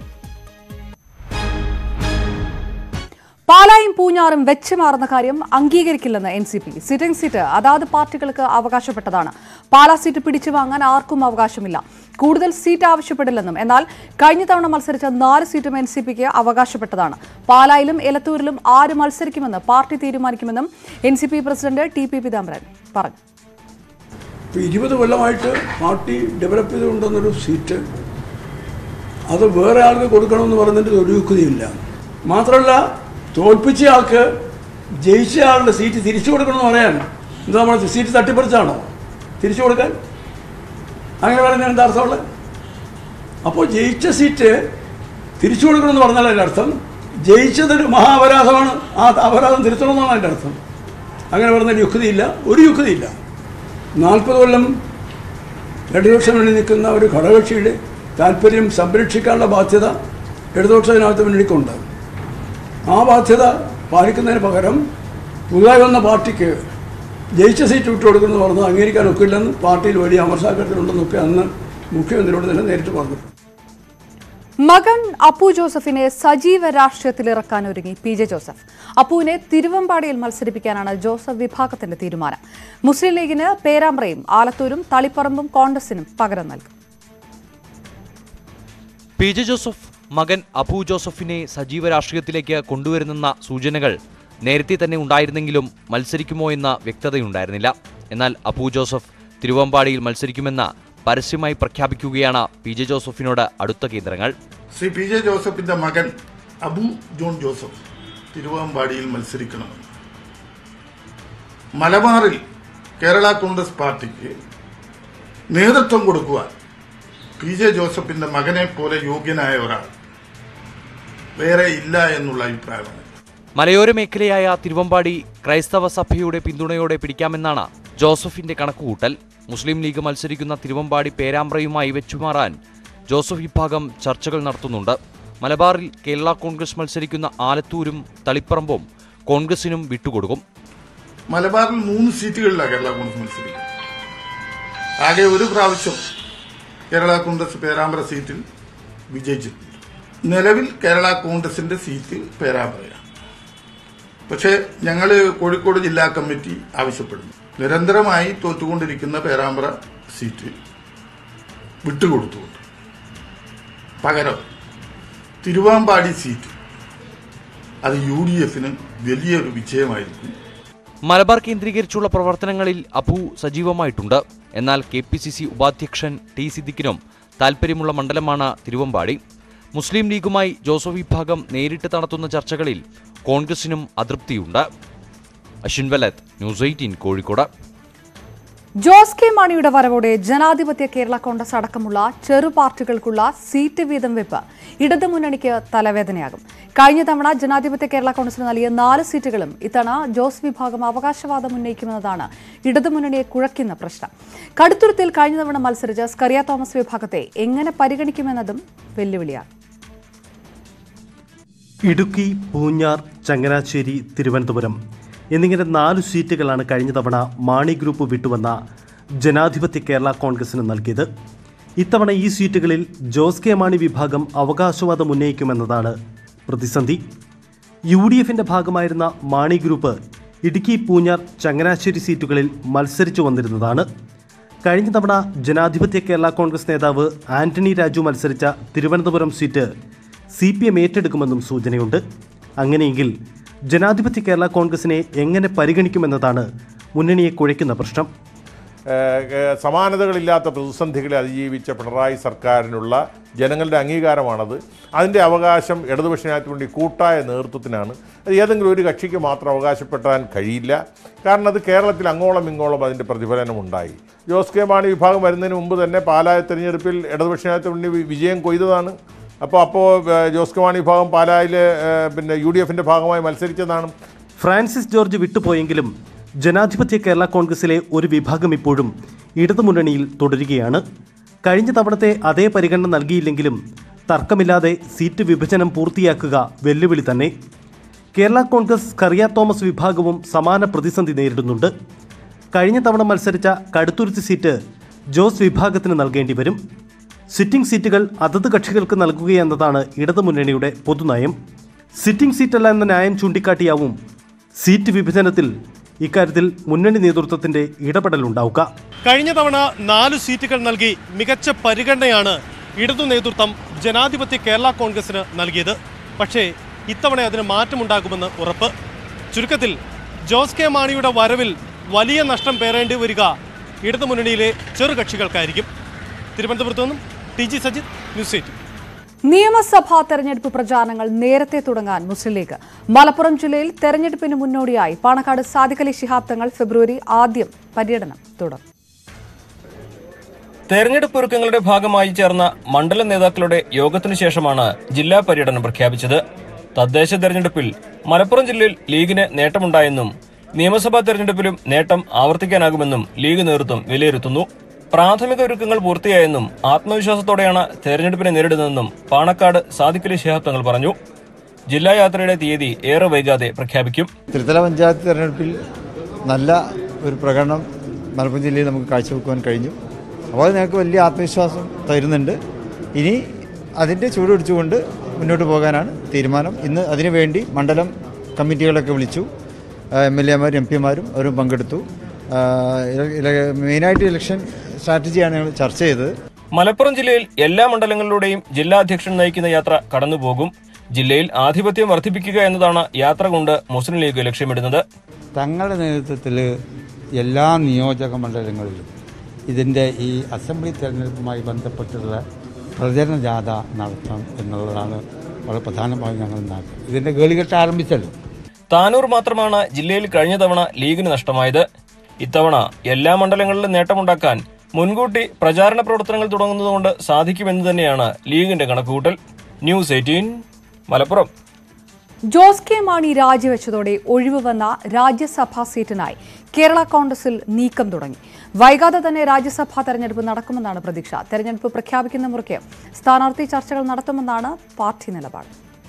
പാലായും പൂഞ്ഞാറും വെച്ച് മാറുന്ന കാര്യം അംഗീകരിക്കില്ലെന്ന് N C P sitting seat അതാത് പാർട്ടികൾക്ക് അവകാശപ്പെട്ടതാണ് പാലാ സീറ്റ് പിടിച്ചു വാങ്ങാൻ ആർക്കും അവകാശമില്ല കൂടുതൽ സീറ്റ് ആവശ്യപ്പെടില്ലെന്നും എന്നാൽ കഴിഞ്ഞ തവണ മത്സരിച്ച നാല് സീറ്റും എൻ സി പിക്ക് അവകാശപ്പെട്ടതാണ് പാലായിലും എലത്തൂരിലും ആര് മത്സരിക്കുമെന്ന് പാർട്ടി തീരുമാനിക്കുമെന്നും N C P president T P Peethambaran പറഞ്ഞു ഇപ്പോൾ ഇരുപത് കൊല്ലമായിട്ട് പാർട്ടി ഡെവലപ്പ് ചെയ്തുകൊണ്ടുവന്നൊരു സീറ്റ് അത് വേറെ ആൾക്ക് കൊടുക്കണമെന്ന് പറയുന്നതിൻ്റെ ഒരു യുക്തിയില്ല മാത്രമല്ല തോൽപ്പിച്ച ആൾക്ക് ജയിച്ച ആളുടെ സീറ്റ് തിരിച്ചു കൊടുക്കണമെന്ന് പറയാൻ എന്താ നമ്മൾ സീറ്റ് തട്ടിപ്പറിച്ചാണോ തിരിച്ചു കൊടുക്കാൻ അങ്ങനെ പറയുന്നത് എന്താ അർത്ഥമുള്ളത് അപ്പോൾ ജയിച്ച സീറ്റ് തിരിച്ചു കൊടുക്കണമെന്ന് പറഞ്ഞാൽ അതിൻ്റെ അർത്ഥം ജയിച്ചതൊരു മഹാ അപരാധമാണ് ആ അപരാധം തിരുത്തണമെന്നാണ് അതിൻ്റെ അർത്ഥം അങ്ങനെ പറയുന്നതിന് യുക്തിയില്ല ഒരു യുക്തിയില്ല നാൽപ്പത് കൊല്ലം ഇടതുപക്ഷം വേണ്ടി നിൽക്കുന്ന ഒരു ഘടകകക്ഷിയുടെ താല്പര്യം സംരക്ഷിക്കാനുള്ള ബാധ്യത ഇടതുപക്ഷത്തിനകത്ത് മുന്നണിക്കുണ്ട് ആ ബാധ്യത പാലിക്കുന്നതിന് പകരം പുതുതായി വന്ന പാർട്ടിക്ക് ജയിച്ച സീറ്റ് വിട്ടുകൊടുക്കുമെന്ന് പറഞ്ഞത് അംഗീകരിക്കാൻ ഒക്കില്ലെന്ന് പാർട്ടിയിൽ വലിയ അമർശാക്കത്തിലുണ്ടെന്നൊക്കെ അന്ന് മുഖ്യമന്ത്രിയോട് തന്നെ നേരിട്ട് പറഞ്ഞു മകൻ അപ്പു ജോസഫിനെ സജീവ രാഷ്ട്രീയത്തിലിറക്കാൻ ഒരുങ്ങി പി ജെ ജോസഫ് അപ്പുവിനെ തിരുവമ്പാടിയിൽ മത്സരിപ്പിക്കാനാണ് ജോസഫ് വിഭാഗത്തിന്റെ തീരുമാനം മുസ്ലിം ലീഗിന് പേരാമ്പ്രയും ആലത്തൂരും തളിപ്പറമ്പും കോൺഗ്രസിനും പകരം നൽകും പി ജെ ജോസഫ് മകൻ അബു ജോസഫിനെ സജീവ രാഷ്ട്രീയത്തിലേക്ക് കൊണ്ടുവരുന്നെന്ന സൂചനകൾ നേരത്തെ തന്നെ ഉണ്ടായിരുന്നെങ്കിലും മത്സരിക്കുമോ എന്ന വ്യക്തതയുണ്ടായിരുന്നില്ല എന്നാൽ അബു ജോസഫ് തിരുവമ്പാടിയിൽ മത്സരിക്കുമെന്ന് പരസ്യമായി പ്രഖ്യാപിക്കുകയാണ് പി ജെ ജോസഫിനോട് അടുത്ത കേന്ദ്രങ്ങൾ ശ്രീ പി ജെ ജോസഫിന്റെ മകൻ അബു ജോൺ ജോസഫ് തിരുവമ്പാടിയിൽ മത്സരിക്കണം മലബാറിൽ കേരള കോൺഗ്രസ് പാർട്ടിക്ക് നേതൃത്വം കൊടുക്കുവാൻ പി ജെ ജോസഫിന്റെ മകനെ പോലെ യോഗ്യനായ ഒരാൾ വേറെ ഇല്ല എന്നുള്ള അഭിപ്രായമാണ് മലയോര മേഖലയായ തിരുവമ്പാടി ക്രൈസ്തവ സഭയുടെ പിന്തുണയോടെ പിടിക്കാമെന്നാണ് ജോസഫിന്റെ കണക്കുകൂട്ടൽ മുസ്ലിം ലീഗ് മത്സരിക്കുന്ന തിരുവമ്പാടി പേരാമ്പ്രയുമായി വെച്ചുമാറാൻ ജോസഫ് വിഭാഗം ചർച്ചകൾ നടത്തുന്നുണ്ട് മലബാറിൽ കേരള കോൺഗ്രസ് മത്സരിക്കുന്ന ആലത്തൂരും തളിപ്പറമ്പും കോൺഗ്രസിനും വിട്ടുകൊടുക്കും മലബാറിൽ മൂന്ന് സീറ്റുകളിലാണ് കേരള കോൺഗ്രസ് മത്സരിക്കുന്നത് ആകെ ഒരു പ്രാവശ്യം കേരള കോൺഗ്രസ് പേരാമ്പ്ര സീറ്റിൽ വിജയിച്ചിട്ടുണ്ട് നിലവിൽ കേരള കോൺഗ്രസിന്റെ സീറ്റ് പേരാമ്പ്രയാണ് പക്ഷേ ഞങ്ങൾ കോഴിക്കോട് ജില്ലാ കമ്മിറ്റി ആവശ്യപ്പെടുന്നു നിരന്തരമായി തോറ്റുകൊണ്ടിരിക്കുന്ന പേരാമ്പ്ര സീറ്റ് വിട്ടുകൊടുത്തുകൊണ്ട് പകരം തിരുവാമ്പാടി സീറ്റ് അത് യു ഡി എഫിന് വലിയൊരു വിജയമായിരിക്കും മലബാർ കേന്ദ്രീകരിച്ചുള്ള പ്രവർത്തനങ്ങളിൽ അബു സജീവമായിട്ടുണ്ട് എന്നാൽ കെ പി സി സി ഉപാധ്യക്ഷൻ ടി സിദ്ദിഖിനും താൽപ്പര്യമുള്ള മണ്ഡലമാണ് തിരുവമ്പാടി മുസ്ലിം ലീഗുമായി ജോസഫ് വിഭാഗം നേരിട്ട് നടത്തുന്ന ചർച്ചകളിൽ കോൺഗ്രസിനും അതൃപ്തിയുണ്ട് അശ്വിൻ വലത് news eighteen Kozhikode Jose K മാണിയുടെ വരവോടെ ജനാധിപത്യ കേരള കോൺഗ്രസ് അടക്കമുള്ള ചെറു പാർട്ടികൾക്കുള്ള സീറ്റ് വീതം വെപ്പ് ഇടതുമുന്നണിക്ക് തലവേദനയാകും കഴിഞ്ഞ തവണ ജനാധിപത്യ കേരള കോൺഗ്രസിന് നൽകിയ നാല് സീറ്റുകളും ഇത്തവണ ജോസ് വിഭാഗം അവകാശവാദം ഉന്നയിക്കുമെന്നതാണ് ഇടതുമുന്നണിയെ കുഴക്കുന്ന പ്രശ്നം കടുത്തുരുത്തിൽ കഴിഞ്ഞ തവണ മത്സരിച്ച സ്കറിയ തോമസ് വിഭാഗത്തെ എങ്ങനെ പരിഗണിക്കുമെന്നതും വെല്ലുവിളിയാണ് ഇടുക്കി പൂഞ്ഞാർ ചങ്ങനാശ്ശേരി തിരുവനന്തപുരം എന്നിങ്ങനെ നാലു സീറ്റുകളാണ് കഴിഞ്ഞ തവണ മാണി ഗ്രൂപ്പ് വിട്ടുവന്ന ജനാധിപത്യ കേരള കോൺഗ്രസിന് നൽകിയത് ഇത്തവണ ഈ സീറ്റുകളിൽ ജോസ് കെ മാണി വിഭാഗം അവകാശവാദം ഉന്നയിക്കുമെന്നതാണ് പ്രതിസന്ധി യു ഡി എഫിന്റെ ഭാഗമായിരുന്ന മാണി ഗ്രൂപ്പ് ഇടുക്കി പൂഞ്ഞാർ ചങ്ങനാശ്ശേരി സീറ്റുകളിൽ മത്സരിച്ചു വന്നിരുന്നതാണ് കഴിഞ്ഞ തവണ ജനാധിപത്യ കേരള കോൺഗ്രസ് നേതാവ് ആന്റണി രാജു മത്സരിച്ച Thiruvananthapuram seat C P M ഏറ്റെടുക്കുമെന്നും സൂചനയുണ്ട് അങ്ങനെയെങ്കിൽ ജനാധിപത്യ കേരള കോൺഗ്രസിനെ എങ്ങനെ പരിഗണിക്കുമെന്നതാണ് മുന്നണിയെ കുഴയ്ക്കുന്ന പ്രശ്നം ഏഹ് ഏഹ് സമാനതകളില്ലാത്ത പ്രതിസന്ധികളെ അതിജീവിച്ച പിണറായി സർക്കാരിനുള്ള ജനങ്ങളുടെ അംഗീകാരമാണത് അതിൻ്റെ അവകാശം ഇടതുപക്ഷ ജനാധിപത്യ കൂട്ടായ നേതൃത്വത്തിനാണ് അത് ഏതെങ്കിലും ഒരു കക്ഷിക്ക് മാത്രം അവകാശപ്പെടാൻ കഴിയില്ല കാരണം അത് കേരളത്തിൽ അങ്ങോളം ഇങ്ങോളം അതിൻ്റെ പ്രതിഫലനം ഉണ്ടായി ജോസ് കെ മാണി വിഭാഗം വരുന്നതിന് മുമ്പ് തന്നെ പാലായ തെരഞ്ഞെടുപ്പിൽ ഇടതുപക്ഷ ജനാധിപത്യ വി- വിജയം കൊയ്തതാണ് അപ്പോൾ അപ്പോൾ ഏഹ് ജോസ് കെ മാണി വിഭാഗം പാലായിൽ ഏഹ് പിന്നെ യു ഡി എഫിൻ്റെ ഭാഗമായി മത്സരിച്ചതാണ് ഫ്രാൻസിസ് ജോർജ് വിട്ടുപോയെങ്കിലും ജനാധിപത്യ കേരള കോൺഗ്രസിലെ ഒരു വിഭാഗം ഇപ്പോഴും ഇടതുമുന്നണിയിൽ തുടരുകയാണ് കഴിഞ്ഞ തവണത്തെ അതേ പരിഗണന നൽകിയില്ലെങ്കിലും തർക്കമില്ലാതെ സീറ്റ് വിഭജനം പൂർത്തിയാക്കുക വെല്ലുവിളി തന്നെ കേരള കോൺഗ്രസ് കറിയ തോമസ് വിഭാഗവും സമാന പ്രതിസന്ധി നേരിടുന്നുണ്ട് കഴിഞ്ഞ തവണ മത്സരിച്ച കടുത്തുരുത്തി സീറ്റ് ജോസ് വിഭാഗത്തിന് നൽകേണ്ടി വരും സിറ്റിംഗ് സീറ്റുകൾ അതത് കക്ഷികൾക്ക് നൽകുകയെന്നതാണ് ഇടതുമുന്നണിയുടെ പൊതുനയം സിറ്റിംഗ് സീറ്റല്ല എന്ന ന്യായം ചൂണ്ടിക്കാട്ടിയാവും സീറ്റ് വിഭജനത്തിൽ ഇക്കാര്യത്തിൽ മുന്നണി നേതൃത്വത്തിന്റെ ഇടപെടലുണ്ടാവുക കഴിഞ്ഞ തവണ നാല് സീറ്റുകൾ നൽകി മികച്ച പരിഗണനയാണ് ഇടതു നേതൃത്വം ജനാധിപത്യ കേരള കോൺഗ്രസിന് നൽകിയത് പക്ഷേ ഇത്തവണ അതിന് മാറ്റമുണ്ടാകുമെന്ന് ഉറപ്പ് ചുരുക്കത്തിൽ ജോസ് കെ മാണിയുടെ വരവിൽ വലിയ നഷ്ടം പേറേണ്ടി വരിക ഇടതുമുന്നണിയിലെ ചെറുകക്ഷികൾക്കായിരിക്കും തിരുവനന്തപുരത്തു നിന്നും T G Sajith news eighteen നിയമസഭാ തെരഞ്ഞെടുപ്പ് പ്രചാരണങ്ങൾ നേരത്തെ തുടങ്ങാൻ മുസ്ലിം ലീഗ് മലപ്പുറം ജില്ലയിൽ തെരഞ്ഞെടുപ്പിന് മുന്നോടിയായി പാണക്കാട് സാദിഖലി ശിഹാബ് തങ്ങൾ ഫെബ്രുവരി ആദ്യം പര്യടനം തുടങ്ങും തെരഞ്ഞെടുപ്പ് ഒരുക്കങ്ങളുടെ ഭാഗമായി ചേർന്ന മണ്ഡലം നേതാക്കളുടെ യോഗത്തിനു ശേഷമാണ് ജില്ലാ പര്യടനം പ്രഖ്യാപിച്ചത് തദ്ദേശ തെരഞ്ഞെടുപ്പിൽ മലപ്പുറം ജില്ലയിൽ ലീഗിന് നേട്ടമുണ്ടായെന്നും നിയമസഭാ തെരഞ്ഞെടുപ്പിലും നേട്ടം ആവർത്തിക്കാനാകുമെന്നും ലീഗ് നേതൃത്വം വിലയിരുത്തുന്നു പ്രാഥമിക ഒരുക്കങ്ങൾ പൂർത്തിയായെന്നും ആത്മവിശ്വാസത്തോടെയാണ് തെരഞ്ഞെടുപ്പിനെ നേരിടുന്നതെന്നും പാണക്കാട് സാദിഖലി ശിഹാബ് തങ്ങൾ പറഞ്ഞു ജില്ലാ യാത്രയുടെ തീയതി ഏറെ വൈകാതെ പ്രഖ്യാപിക്കും ത്രിതല പഞ്ചായത്ത് തെരഞ്ഞെടുപ്പിൽ നല്ല ഒരു പ്രകടനം മലപ്പുറം ജില്ലയിൽ നമുക്ക് കാഴ്ചവെക്കുവാൻ കഴിഞ്ഞു അപ്പോൾ അത് ഞങ്ങൾക്ക് വലിയ ആത്മവിശ്വാസം തരുന്നുണ്ട് ഇനി അതിൻ്റെ ചൂടുപിടിച്ചുകൊണ്ട് മുന്നോട്ട് പോകാനാണ് തീരുമാനം ഇന്ന് അതിനുവേണ്ടി മണ്ഡലം കമ്മിറ്റികളൊക്കെ വിളിച്ചു എം എൽ എമാരും എം പിമാരും അവരും പങ്കെടുത്തു ആ, ഇല- ഇല- മെയിനായിട്ട് ഇലക്ഷൻ സ്ട്രാറ്റജിയാണ് ഞങ്ങൾ ചർച്ച ചെയ്തത് മലപ്പുറം ജില്ലയിൽ എല്ലാ മണ്ഡലങ്ങളിലൂടെയും ജില്ലാ അധ്യക്ഷൻ നയിക്കുന്ന യാത്ര കടന്നുപോകും ജില്ലയിൽ ആധിപത്യം വർദ്ധിപ്പിക്കുക എന്നതാണ് യാത്ര കൊണ്ട് മുസ്ലിം ലീഗ് ലക്ഷ്യമിടുന്നത് തങ്ങളുടെ നേതൃത്വത്തിൽ എല്ലാ നിയോജക മണ്ഡലങ്ങളിലും ഇതിൻ്റെ ഈ അസംബ്ലി തെരഞ്ഞെടുപ്പുമായി ബന്ധപ്പെട്ടുള്ള പ്രചരണ ജാഥ നടത്തണം എന്നുള്ളതാണ് വളരെ പ്രധാനമായും ഞങ്ങൾ നടത്തുന്നത് ഇതിൻ്റെ ഗേളികെട്ട് ആരംഭിച്ചല്ലോ താനൂർ മാത്രമാണ് ജില്ലയിൽ കഴിഞ്ഞ തവണ ലീഗിന് നഷ്ടമായത് ഇത്തവണ എല്ലാ മണ്ഡലങ്ങളിലും നേട്ടമുണ്ടാക്കാൻ മുൻകൂട്ടി പ്രചാരണ പ്രവർത്തനങ്ങൾ തുടങ്ങുന്നതുകൊണ്ട് സാധിക്കുമെന്ന് തന്നെയാണ് ലീഗിന്റെ കണക്കുകൂട്ടൽ news eighteen Malappuram Jose K Mani രാജിവെച്ചതോടെ ഒഴിവ് വന്ന രാജ്യസഭാ സീറ്റിനായി കേരള കോൺഗ്രസിൽ നീക്കം തുടങ്ങി വൈകാതെ തന്നെ രാജ്യസഭാ തെരഞ്ഞെടുപ്പ് നടക്കുമെന്നാണ് പ്രതീക്ഷ തെരഞ്ഞെടുപ്പ് പ്രഖ്യാപിക്കുന്ന മുറയ്ക്ക് സ്ഥാനാർത്ഥി ചർച്ചകൾ നടത്തുമെന്നാണ് പാർട്ടി നിലപാട്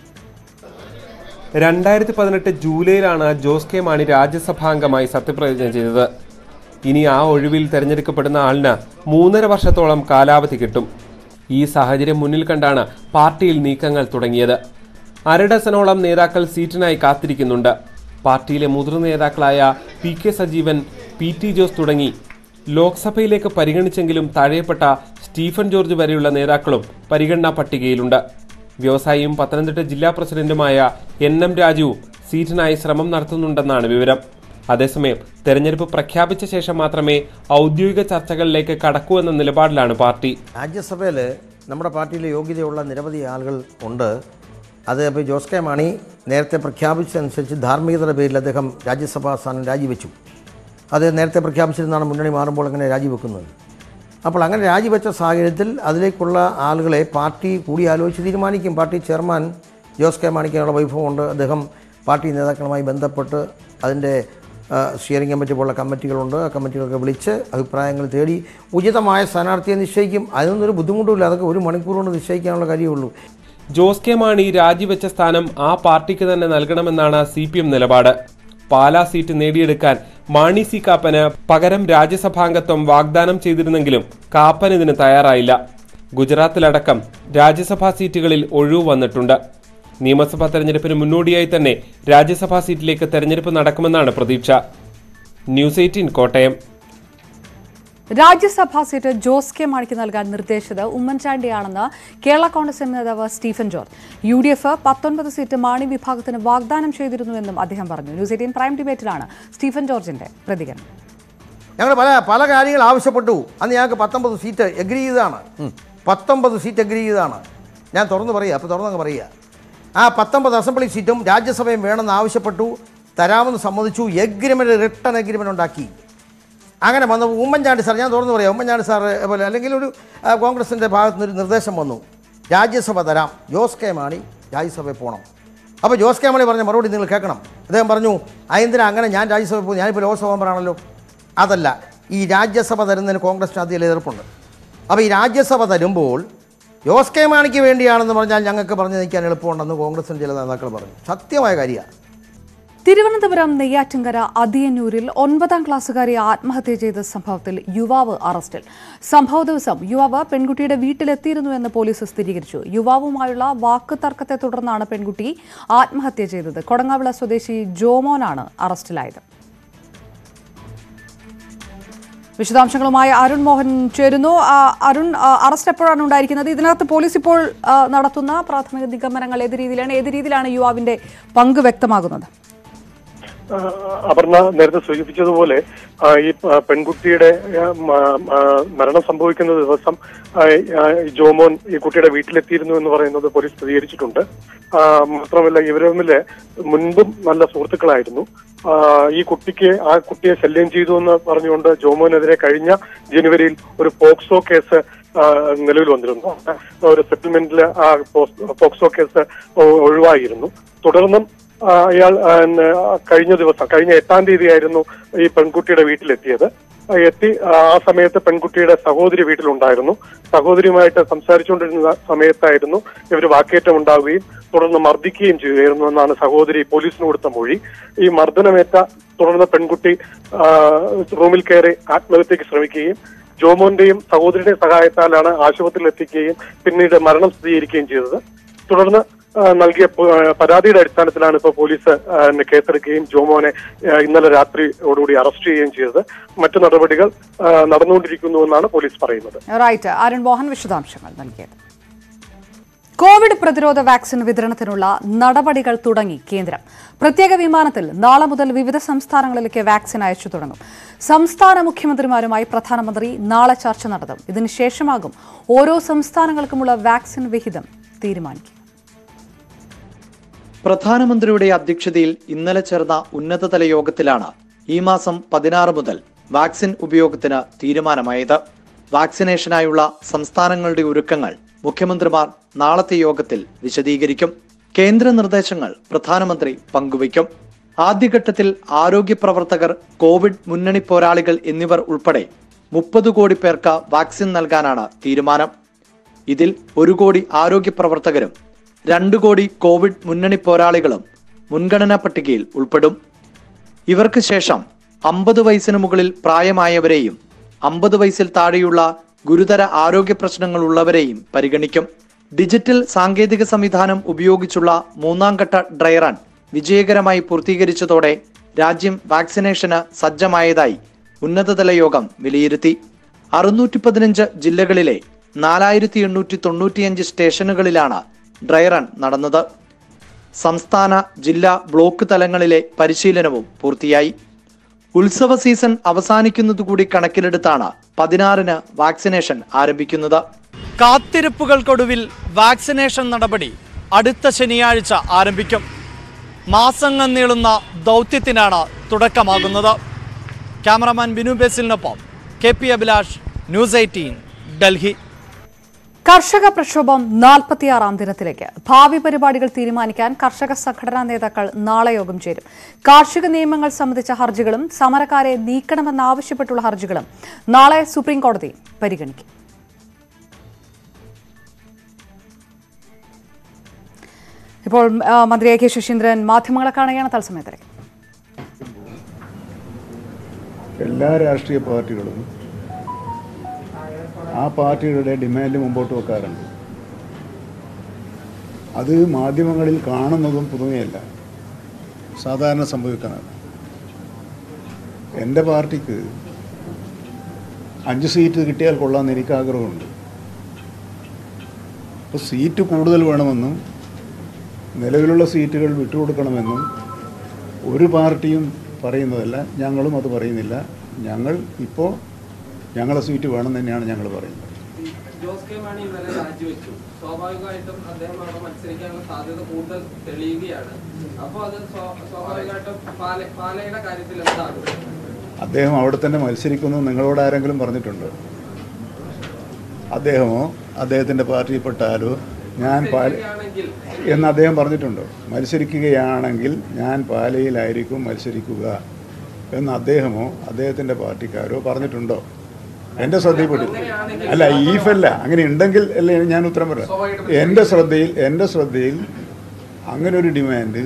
രണ്ടായിരത്തി പതിനെട്ട് ജൂലൈയിലാണ് ജോസ് കെ മാണി രാജ്യസഭാംഗമായി സത്യപ്രതിജ്ഞ ചെയ്തത് ഇനി ആ ഒഴിവിൽ തെരഞ്ഞെടുക്കപ്പെടുന്ന ആളിന് മൂന്നര വർഷത്തോളം കാലാവധി കിട്ടും ഈ സാഹചര്യം മുന്നിൽ കണ്ടാണ് പാർട്ടിയിൽ നീക്കങ്ങൾ തുടങ്ങിയത് അരഡസനോളം നേതാക്കൾ സീറ്റിനായി കാത്തിരിക്കുന്നുണ്ട് പാർട്ടിയിലെ മുതിർന്ന നേതാക്കളായ P K Sajeevan P T Jose തുടങ്ങി ലോക്സഭയിലേക്ക് പരിഗണിച്ചെങ്കിലും തഴയപ്പെട്ട സ്റ്റീഫൻ ജോർജ് വരെയുള്ള നേതാക്കളും പരിഗണനാ പട്ടികയിലുണ്ട് വ്യവസായിയും പത്തനംതിട്ട ജില്ലാ പ്രസിഡന്റുമായ എൻ എം രാജു സീറ്റിനായി ശ്രമം നടത്തുന്നുണ്ടെന്നാണ് വിവരം അതേസമയം തെരഞ്ഞെടുപ്പ് പ്രഖ്യാപിച്ച ശേഷം മാത്രമേ ഔദ്യോഗിക ചർച്ചകളിലേക്ക് കടക്കൂ എന്ന നിലപാടിലാണ് പാർട്ടി രാജ്യസഭയിൽ നമ്മുടെ പാർട്ടിയിൽ യോഗ്യതയുള്ള നിരവധി ആളുകൾ ഉണ്ട് അത് ഇപ്പോൾ ജോസ് കെ മാണി നേരത്തെ പ്രഖ്യാപിച്ചതനുസരിച്ച് ധാർമ്മികതയുടെ പേരിൽ അദ്ദേഹം രാജ്യസഭാ സ്ഥാനം രാജിവെച്ചു അത് നേരത്തെ പ്രഖ്യാപിച്ചിരുന്നാണ് മുന്നണി മാറുമ്പോൾ അങ്ങനെ രാജിവെക്കുന്നത് അപ്പോൾ അങ്ങനെ രാജിവെച്ച സാഹചര്യത്തിൽ അതിലേക്കുള്ള ആളുകളെ പാർട്ടി കൂടിയാലോചിച്ച് തീരുമാനിക്കും പാർട്ടി ചെയർമാൻ ജോസ് കെ മാണിക്കാനുള്ള വൈഭവമുണ്ട് അദ്ദേഹം പാർട്ടി നേതാക്കളുമായി ബന്ധപ്പെട്ട് അതിൻ്റെ ആ, സ്റ്റിയറിംഗ് കമ്മിറ്റി പോലുള്ള കമ്മിറ്റികളുണ്ട് ആ കമ്മിറ്റികളൊക്കെ വിളിച്ച് അഭിപ്രായങ്ങൾ തേടി ഉചിതമായ സ്ഥാനാർത്ഥിയെ നിശ്ചയിക്കും അതിനൊന്നും ഒരു ബുദ്ധിമുട്ടുമില്ല അതൊക്കെ ഒരു മണിക്കൂർ കൊണ്ട് നിശ്ചയിക്കാനുള്ള കാര്യമുള്ളൂ ജോസ് കെ മാണി രാജിവെച്ച സ്ഥാനം ആ പാർട്ടിക്ക് തന്നെ നൽകണമെന്നാണ് സി പി എം നിലപാട് പാലാ സീറ്റ് നേടിയെടുക്കാൻ മാണി സി കാപ്പന് പകരം രാജ്യസഭാംഗത്വം വാഗ്ദാനം ചെയ്തിരുന്നെങ്കിലും കാപ്പൻ ഇതിന് തയ്യാറായില്ല ഗുജറാത്തിലടക്കം രാജ്യസഭാ സീറ്റുകളിൽ ഒഴിവ് വന്നിട്ടുണ്ട് നിയമസഭാ തെരഞ്ഞെടുപ്പിന് മുന്നോടിയായി തന്നെ രാജ്യസഭാ സീറ്റിലേക്ക് തെരഞ്ഞെടുപ്പ് നടക്കുമെന്നാണ് പ്രതീക്ഷ ന്യൂസ് എയ്റ്റീൻ കോട്ടയം രാജ്യസഭാ സീറ്റ് ജോസ് കെ മാണിക്ക് നൽകാൻ നിർദ്ദേശിച്ചത് ഉമ്മൻചാണ്ടിയാണെന്ന് കേരള കോൺഗ്രസ് എം നേതാവ് Stephen George U D F പത്തൊൻപത് സീറ്റ് മാണി വിഭാഗത്തിന് വാഗ്ദാനം ചെയ്തിരുന്നുവെന്നും അദ്ദേഹം പറഞ്ഞു ന്യൂസ് എയ്റ്റീൻ പ്രൈം ഡിബേറ്റിലാണ് സ്റ്റീഫൻ ജോർജിന്റെ പ്രതികരണം ഞങ്ങൾ പല പല കാര്യങ്ങൾ ആവശ്യപ്പെട്ടു അന്ന് ഞങ്ങൾക്ക് പത്തൊമ്പത് സീറ്റ് എഗ്രി ചെയ്തതാണ് പത്തൊമ്പത് സീറ്റ് എഗ്രി ചെയ്തതാണ് ഞാൻ തുറന്ന് പറയുക അപ്പോൾ തുറന്നങ്ങ് പറയുക ആ പത്തൊമ്പത് അസംബ്ലി സീറ്റും രാജ്യസഭയും വേണമെന്ന് ആവശ്യപ്പെട്ടു തരാമെന്ന് സമ്മതിച്ചു എഗ്രിമെൻ്റ് റിട്ടേൺ എഗ്രിമെൻ്റ് ഉണ്ടാക്കി അങ്ങനെ വന്നു ഉമ്മൻചാണ്ടി സാർ ഞാൻ തുറന്നു പറയാം ഉമ്മൻചാണ്ടി സാർ പോലെ അല്ലെങ്കിൽ ഒരു ആ, കോൺഗ്രസിൻ്റെ ഭാഗത്തു നിന്നൊരു നിർദ്ദേശം വന്നു രാജ്യസഭ തരാം ജോസ് കെ മാണി രാജ്യസഭയിൽ പോകണം അപ്പോൾ ജോസ് കെ മാണി പറഞ്ഞ മറുപടി നിങ്ങൾ കേൾക്കണം അദ്ദേഹം പറഞ്ഞു അതെന്തിനാ അങ്ങനെ ഞാൻ രാജ്യസഭയിൽ പോകും ഞാനിപ്പോൾ ലോക്സഭ മെമ്പറാണല്ലോ അതല്ല ഈ രാജ്യസഭ തരുന്നതിന് കോൺഗ്രസിന് അധികം എതിർപ്പുണ്ട് അപ്പോൾ ഈ രാജ്യസഭ തരുമ്പോൾ ജോസ് കെ മാണിക്ക് വേണ്ടിയാണെന്ന് പറഞ്ഞാൽ ഞങ്ങൾക്ക് പറഞ്ഞു നിൽക്കാൻ എളുപ്പമുണ്ടെന്ന് കോൺഗ്രസിൻ്റെ ചില നേതാക്കൾ പറഞ്ഞു സത്യമായ കാര്യമാണ് തിരുവനന്തപുരം നെയ്യാറ്റിൻകര അതിയന്നൂരിൽ ഒൻപതാം ക്ലാസ്സുകാരി ആത്മഹത്യ ചെയ്ത സംഭവത്തിൽ യുവാവ് അറസ്റ്റിൽ സംഭവ ദിവസം യുവാവ് പെൺകുട്ടിയുടെ വീട്ടിലെത്തിയിരുന്നുവെന്ന് പോലീസ് സ്ഥിരീകരിച്ചു യുവാവുമായുള്ള വാക്ക് തർക്കത്തെ തുടർന്നാണ് പെൺകുട്ടി ആത്മഹത്യ ചെയ്തത് കൊടങ്ങാവിള സ്വദേശി ജോമോനാണ് അറസ്റ്റിലായത് വിശദാംശങ്ങളുമായി അരുൺ മോഹൻ ചേരുന്നു ആ, അരുൺ ആ, അറസ്റ്റ് എപ്പോഴാണ് ഉണ്ടായിരിക്കുന്നത് ഇതിനകത്ത് പോലീസ് ഇപ്പോൾ ആ, നടത്തുന്ന പ്രാഥമിക നിഗമനങ്ങൾ ഏത് രീതിയിലാണ് ഏത് രീതിയിലാണ് യുവാവിന്റെ പങ്ക് വ്യക്തമാകുന്നത് ആ, അപർണ നേരത്തെ സൂചിപ്പിച്ചതുപോലെ ആ, ഈ ആ, പെൺകുട്ടിയുടെ ആ, മ- ആ, മരണം സംഭവിക്കുന്ന ദിവസം ആ, ആ, ഈ ജോമോൻ ഈ കുട്ടിയുടെ വീട്ടിലെത്തിയിരുന്നു എന്ന് പറയുന്നത് പോലീസ് സ്ഥിരീകരിച്ചിട്ടുണ്ട് ആ, മാത്രമല്ല ഇവർ തമ്മില് മുൻപും നല്ല സുഹൃത്തുക്കളായിരുന്നു ആ, ഈ കുട്ടിക്ക് ആ കുട്ടിയെ ശല്യം ചെയ്തു എന്ന് പറഞ്ഞുകൊണ്ട് ജോമോനെതിരെ കഴിഞ്ഞ ജനുവരിയിൽ ഒരു പോക്സോ കേസ് ആ, നിലവിൽ വന്നിരുന്നു ഒരു സെറ്റിൽമെന്റിൽ ആ പോസ്- പോക്സോ കേസ് ഒ- ഒഴിവായിരുന്നു തുടർന്നും ആ, അയാൾ ആ, ന്നെ, ആ, കഴിഞ്ഞ ദിവസം കഴിഞ്ഞ എട്ടാം തീയതി ആയിരുന്നു ഈ പെൺകുട്ടിയുടെ വീട്ടിലെത്തിയത് ആ, എത്തി ആ, ആ സമയത്ത് പെൺകുട്ടിയുടെ സഹോദരി വീട്ടിലുണ്ടായിരുന്നു സഹോദരിയുമായിട്ട് സംസാരിച്ചുകൊണ്ടിരുന്ന സമയത്തായിരുന്നു ഇവർ വാക്കേറ്റം ഉണ്ടാവുകയും തുടർന്ന് മർദ്ദിക്കുകയും ചെയ്യുകയായിരുന്നു എന്നാണ് സഹോദരി പോലീസിന് കൊടുത്ത മൊഴി ഈ മർദ്ദനമേറ്റ തുടർന്ന് പെൺകുട്ടി ആ, റൂമിൽ കയറി ആത്മഹത്യക്ക് ശ്രമിക്കുകയും ജോമോന്റെയും സഹോദരിയുടെയും സഹായത്താലാണ് ആശുപത്രിയിൽ എത്തിക്കുകയും പിന്നീട് മരണം സ്ഥിരീകരിക്കുകയും ചെയ്തത് തുടർന്ന് ആ, നൽകിയ പ- ആ, പരാതിയുടെ അടിസ്ഥാനത്തിലാണ് ഇപ്പോൾ പോലീസ് ആ, എന്നെ കേസെടുക്കുകയും ജോമോനെ ആ, ഇന്നലെ രാത്രിയോടുകൂടി അറസ്റ്റ് ചെയ്യുകയും ചെയ്തത് മറ്റു നടപടികൾ ആ, നടന്നുകൊണ്ടിരിക്കുന്നുവെന്നാണ് പോലീസ് പറയുന്നത് റൈറ്റ് അരുൺ മോഹൻ വിശദാംശങ്ങൾ നൽകിയത് കോവിഡ് പ്രതിരോധ വാക്സിൻ വിതരണത്തിനുള്ള നടപടികൾ തുടങ്ങി കേന്ദ്രം പ്രത്യേക വിമാനത്തിൽ നാളെ മുതൽ വിവിധ സംസ്ഥാനങ്ങളിലേക്ക് വാക്സിൻ അയച്ചു തുടങ്ങും സംസ്ഥാന മുഖ്യമന്ത്രിമാരുമായി പ്രധാനമന്ത്രി നാളെ ചർച്ച നടത്തും ഇതിനുശേഷമാകും ഓരോ സംസ്ഥാനങ്ങൾക്കുമുള്ള വാക്സിൻ വിഹിതം തീരുമാനിക്കും പ്രധാനമന്ത്രിയുടെ അധ്യക്ഷതയിൽ ഇന്നലെ ചേർന്ന ഉന്നതതല യോഗത്തിലാണ് ഈ മാസം പതിനാറ് മുതൽ വാക്സിൻ ഉപയോഗത്തിന് തീരുമാനമായത് വാക്സിനേഷനായുള്ള സംസ്ഥാനങ്ങളുടെ ഒരുക്കങ്ങൾ മുഖ്യമന്ത്രിമാർ നാളത്തെ യോഗത്തിൽ വിശദീകരിക്കും കേന്ദ്ര നിർദ്ദേശങ്ങൾ പ്രധാനമന്ത്രി പങ്കുവയ്ക്കും ആദ്യഘട്ടത്തിൽ ആരോഗ്യ പ്രവർത്തകർ കോവിഡ് മുന്നണി പോരാളികൾ എന്നിവർ ഉൾപ്പെടെ മുപ്പത് കോടി പേർക്ക് വാക്സിൻ നൽകാനാണ് തീരുമാനം ഇതിൽ ഒരു കോടി ആരോഗ്യ പ്രവർത്തകരും രണ്ട് കോടി കോവിഡ് മുന്നണി പോരാളികളും മുൻഗണനാ പട്ടികയിൽ ഉൾപ്പെടും ഇവർക്ക് ശേഷം അമ്പത് വയസ്സിന് മുകളിൽ പ്രായമായവരെയും അമ്പത് വയസ്സിൽ താഴെയുള്ള ഗുരുതര ആരോഗ്യ പ്രശ്നങ്ങൾ ഉള്ളവരെയും പരിഗണിക്കും ഡിജിറ്റൽ സാങ്കേതിക സംവിധാനം ഉപയോഗിച്ചുള്ള മൂന്നാം ഘട്ട ഡ്രൈ റൺ വിജയകരമായി പൂർത്തീകരിച്ചതോടെ രാജ്യം വാക്സിനേഷന് സജ്ജമായതായി ഉന്നതതല യോഗം വിലയിരുത്തി അറുന്നൂറ്റി പതിനഞ്ച് ജില്ലകളിലെ നാലായിരത്തി എണ്ണൂറ്റി തൊണ്ണൂറ്റിയഞ്ച് സ്റ്റേഷനുകളിലാണ് ഡ്രൈ റൺ നടന്നത് സംസ്ഥാന ജില്ലാ ബ്ലോക്ക് തലങ്ങളിലെ പരിശീലനവും പൂർത്തിയായി ഉത്സവ സീസൺ അവസാനിക്കുന്നതുകൂടി കണക്കിലെടുത്താണ് പതിനാറിന് വാക്സിനേഷൻ ആരംഭിക്കുന്നത് കാത്തിരിപ്പുകൾക്കൊടുവിൽ വാക്സിനേഷൻ നടപടി അടുത്ത ശനിയാഴ്ച ആരംഭിക്കും മാസങ്ങൾ നീളുന്ന ദൗത്യത്തിനാണ് തുടക്കമാകുന്നത് ക്യാമറമാൻ ബിനു ബേസിലിനൊപ്പം K P Abhilash news eighteen Delhi കർഷക പ്രക്ഷോഭം നാൽപ്പത്തിയാറാം ദിനത്തിലേക്ക് ഭാവി പരിപാടികൾ തീരുമാനിക്കാൻ കർഷക സംഘടനാ നേതാക്കൾ നാളെ യോഗം ചേരും കാർഷിക നിയമങ്ങൾ സംബന്ധിച്ച ഹർജികളും സമരക്കാരെ നീക്കണമെന്നാവശ്യപ്പെട്ടുള്ള ഹർജികളും നാളെ സുപ്രീം കോടതി പരിഗണിക്കും ഇപ്പോൾ ആ, മന്ത്രി എ കെ ശശീന്ദ്രൻ മാധ്യമങ്ങളെ കാണുകയാണ് തത്സമയത്തിലേക്ക് എല്ലാ രാഷ്ട്രീയ പാർട്ടികളും ആ പാർട്ടികളുടെ ഡിമാൻഡ് മുമ്പോട്ട് വെക്കാറുണ്ട് അത് മാധ്യമങ്ങളിൽ കാണുന്നതും പുതുമയല്ല സാധാരണ സംഭവിക്കുന്നതാണ് എൻ്റെ പാർട്ടിക്ക് അഞ്ച് സീറ്റ് കിട്ടിയാൽ കൊള്ളാമെന്ന് എനിക്ക് ആഗ്രഹമുണ്ട് അപ്പോൾ സീറ്റ് കൂടുതൽ വേണമെന്നും നിലവിലുള്ള സീറ്റുകൾ വിട്ടുകൊടുക്കണമെന്നും ഒരു പാർട്ടിയും പറയുന്നതല്ല ഞങ്ങളും അത് പറയുന്നില്ല ഞങ്ങൾ ഇപ്പോൾ ഞങ്ങളെ സീറ്റ് വേണം തന്നെയാണ് ഞങ്ങൾ പറയുന്നത് ജോസ് കെ മാണി ഇന്നലെ രാജിവെച്ചു സ്വാഭാവികമായിട്ടും അദ്ദേഹം അവിടെ മത്സരിക്കാനുള്ള സാധ്യത കൂടുതൽ തെളിയുകയാണ് അപ്പോൾ അത് സ്വാ- സ്വാഭാവികമായിട്ടും പാല- പാലയുടെ കാര്യത്തിൽ എന്താണ് അദ്ദേഹം അവിടെ തന്നെ മത്സരിക്കുന്നു നിങ്ങളോട് ആരെങ്കിലും പറഞ്ഞിട്ടുണ്ടോ അദ്ദേഹമോ അദ്ദേഹത്തിൻ്റെ പാർട്ടിയിൽപ്പെട്ട ആരോ ഞാൻ പാല എന്ന് അദ്ദേഹം പറഞ്ഞിട്ടുണ്ടോ മത്സരിക്കുകയാണെങ്കിൽ ഞാൻ പാലയിലായിരിക്കും മത്സരിക്കുക എന്ന് അദ്ദേഹമോ അദ്ദേഹത്തിൻ്റെ പാർട്ടിക്കാരോ പറഞ്ഞിട്ടുണ്ടോ എൻ്റെ ശ്രദ്ധയിൽപ്പെട്ടില്ല അല്ല ഈഫല്ല അങ്ങനെ ഉണ്ടെങ്കിൽ അല്ലേ ഞാൻ ഉത്തരം പറയാം എൻ്റെ ശ്രദ്ധയിൽ എൻ്റെ ശ്രദ്ധയിൽ അങ്ങനെ ഒരു ഡിമാൻഡ്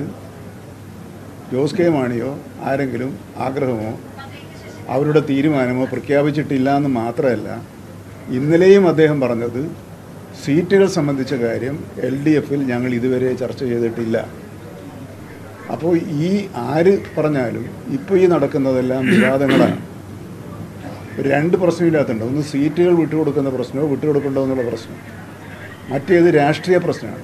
ജോസ് കെ മാണിയോ ആരെങ്കിലും ആഗ്രഹമോ അവരുടെ തീരുമാനമോ പ്രഖ്യാപിച്ചിട്ടില്ല എന്ന് മാത്രമല്ല ഇന്നലെയും അദ്ദേഹം പറഞ്ഞത് സീറ്റുകൾ സംബന്ധിച്ച കാര്യം എൽ ഡി എഫിൽ ഞങ്ങൾ ഇതുവരെ ചർച്ച ചെയ്തിട്ടില്ല അപ്പോൾ ഈ ആര് പറഞ്ഞാലും ഇപ്പോൾ ഈ നടക്കുന്നതെല്ലാം വിവാദങ്ങളാണ് രണ്ട് പ്രശ്നം ഇതിനകത്തുണ്ട് ഒന്ന് സീറ്റുകൾ വിട്ടുകൊടുക്കുന്ന പ്രശ്നമോ വിട്ടുകൊടുക്കണ്ടോ എന്നുള്ള പ്രശ്നം മറ്റേത് രാഷ്ട്രീയ പ്രശ്നമാണ്